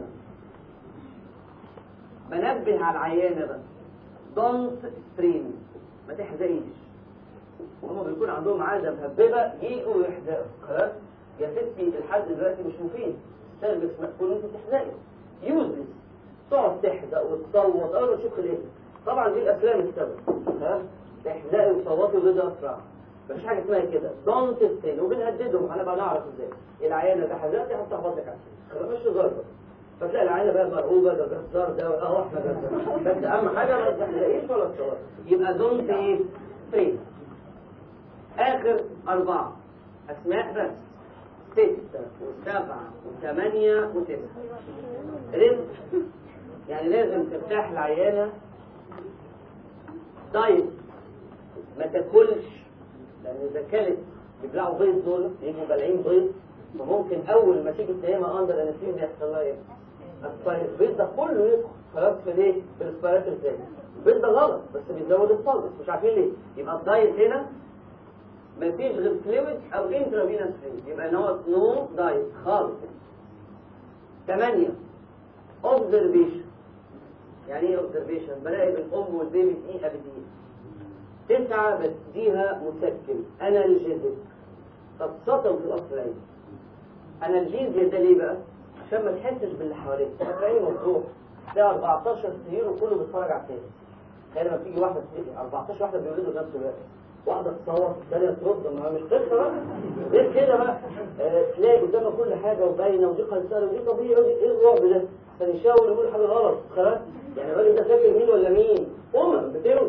بنبه على العيانة بقى don't strain ما تحزقيش هما بيكون عندهم عادة مهببة يجوا ويحزقوا خلاص يا ستي الحد دلوقتي مش مفيد سيرفكس مقفول انت تحزقي يوزلس تقعد تحزق وتصوت اول ما تشوف خلقتك طبعا دي الافلام السبب ها تحزقي وتصوتي وده اسرع مفيش حاجه اسمها كده دونت ستين وبنهددهم انا بقى نعرف ازاي العيانه ده حزقتي هتخبط لك خلاص مش ضربه فتلاقي العيانه بقى مرعوبه ده جزار ده اهو احنا جزار بس اهم حاجه ما تحزقيش ولا تصوتي يبقى دونت ايه ستين اخر اربعه اسماء بس ستة وسبعة وثمانية وتسعة رزق يعني لازم ترتاح العيانة دايت ما تاكلش لان اذا كانت بيبلعوا بيض دول يجوا بلعين بيض فممكن اول ما تيجي تنامها اندر انستيزيا يحصل لها ايه؟ أسباير. البيض ده كله يدخل خلاص في الايه؟ في الاسبيرات ازاي؟ البيض ده غلط بس بيزود الصلب مش عارفين ليه؟ يبقى الدايت هنا مفيش غير فلويد او انترافينوس فلويد يبقى ان هو نو دايت خالص ثمانية اوبزرفيشن يعني ايه اوبزرفيشن براقب الام والبيبي دقيقة بدقيقة تسعة بديها مسكن انالجيزك خاصة في الاصل العين انالجيزيا ده ليه بقى؟ عشان ما تحسش باللي حواليك العين مفتوح ده 14 سرير وكله بيتفرج على التاني تخيل لما تيجي واحدة تيجي 14 واحدة بيولدوا في نفس الوقت واحدة تصور الثانية ترد ما مش قصة بقى غير كده بقى آه، تلاقي قدامك كل حاجة وباينة ودي قيصرة ودي طبيعي ودي ايه الرعب ده عشان يشاور يقول حاجة غلط خلاص يعني الراجل ده فاكر مين ولا مين أمم بتولد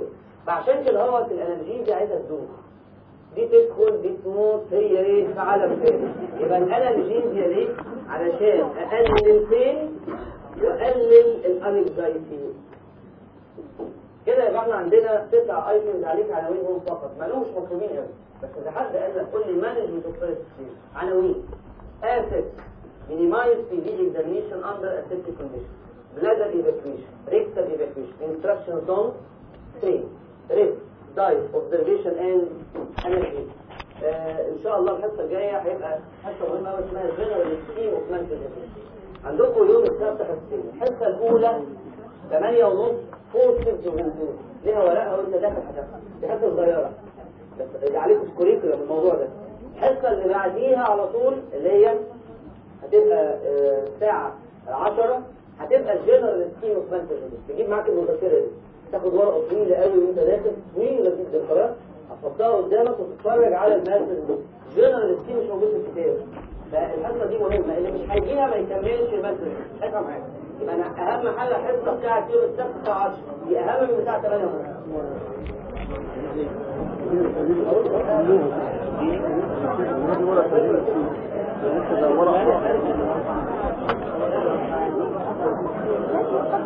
فعشان كده هو الانالجين دي عايزه تدوب دي تدخل دي تموت هي ايه في عالم تاني يبقى الانالجين دي ليه علشان اقلل البين واقلل الانكزايتي كده يبقى احنا عندنا تسع ايتمز عليك عناوينهم فقط ما لهمش مطلوبين قوي بس اذا حد قال لك قول لي مانجمنت اوف عناوين اسيد minimize PV examination under aseptic condition bladder evacuation rectal evacuation instructions on train risk diet observation and energy آه ان شاء الله الحصه الجايه هيبقى حصه مهمه قوي اسمها جنرال سكيم اوف منتل عندكم يوم السبت حصتين الحصه الاولى 8 ونص فورسز وهندوس ليها ورقها وانت داخل هتاخد دي حصه صغيره بس اللي عليكم كوريكولا الموضوع ده الحصه اللي بعديها على طول اللي هي هتبقى آه، الساعه 10 هتبقى الجنرال سكيم اوف منتل تجيب معاك المذكره دي تاخد ورقه طويله قوي وانت داخل طويله جدا خلاص هتحطها قدامك وتتفرج على الماثل الجنرال سكيم مش موجود في الكتاب فالحصه دي مهمه اللي مش هيجيها ما يكملش الماثل افهم حاجه يبقى انا اهم حاجه الحصه بتاعت يوم السبت الساعه 10 دي اهم من بتاعه 8 ونص ماشي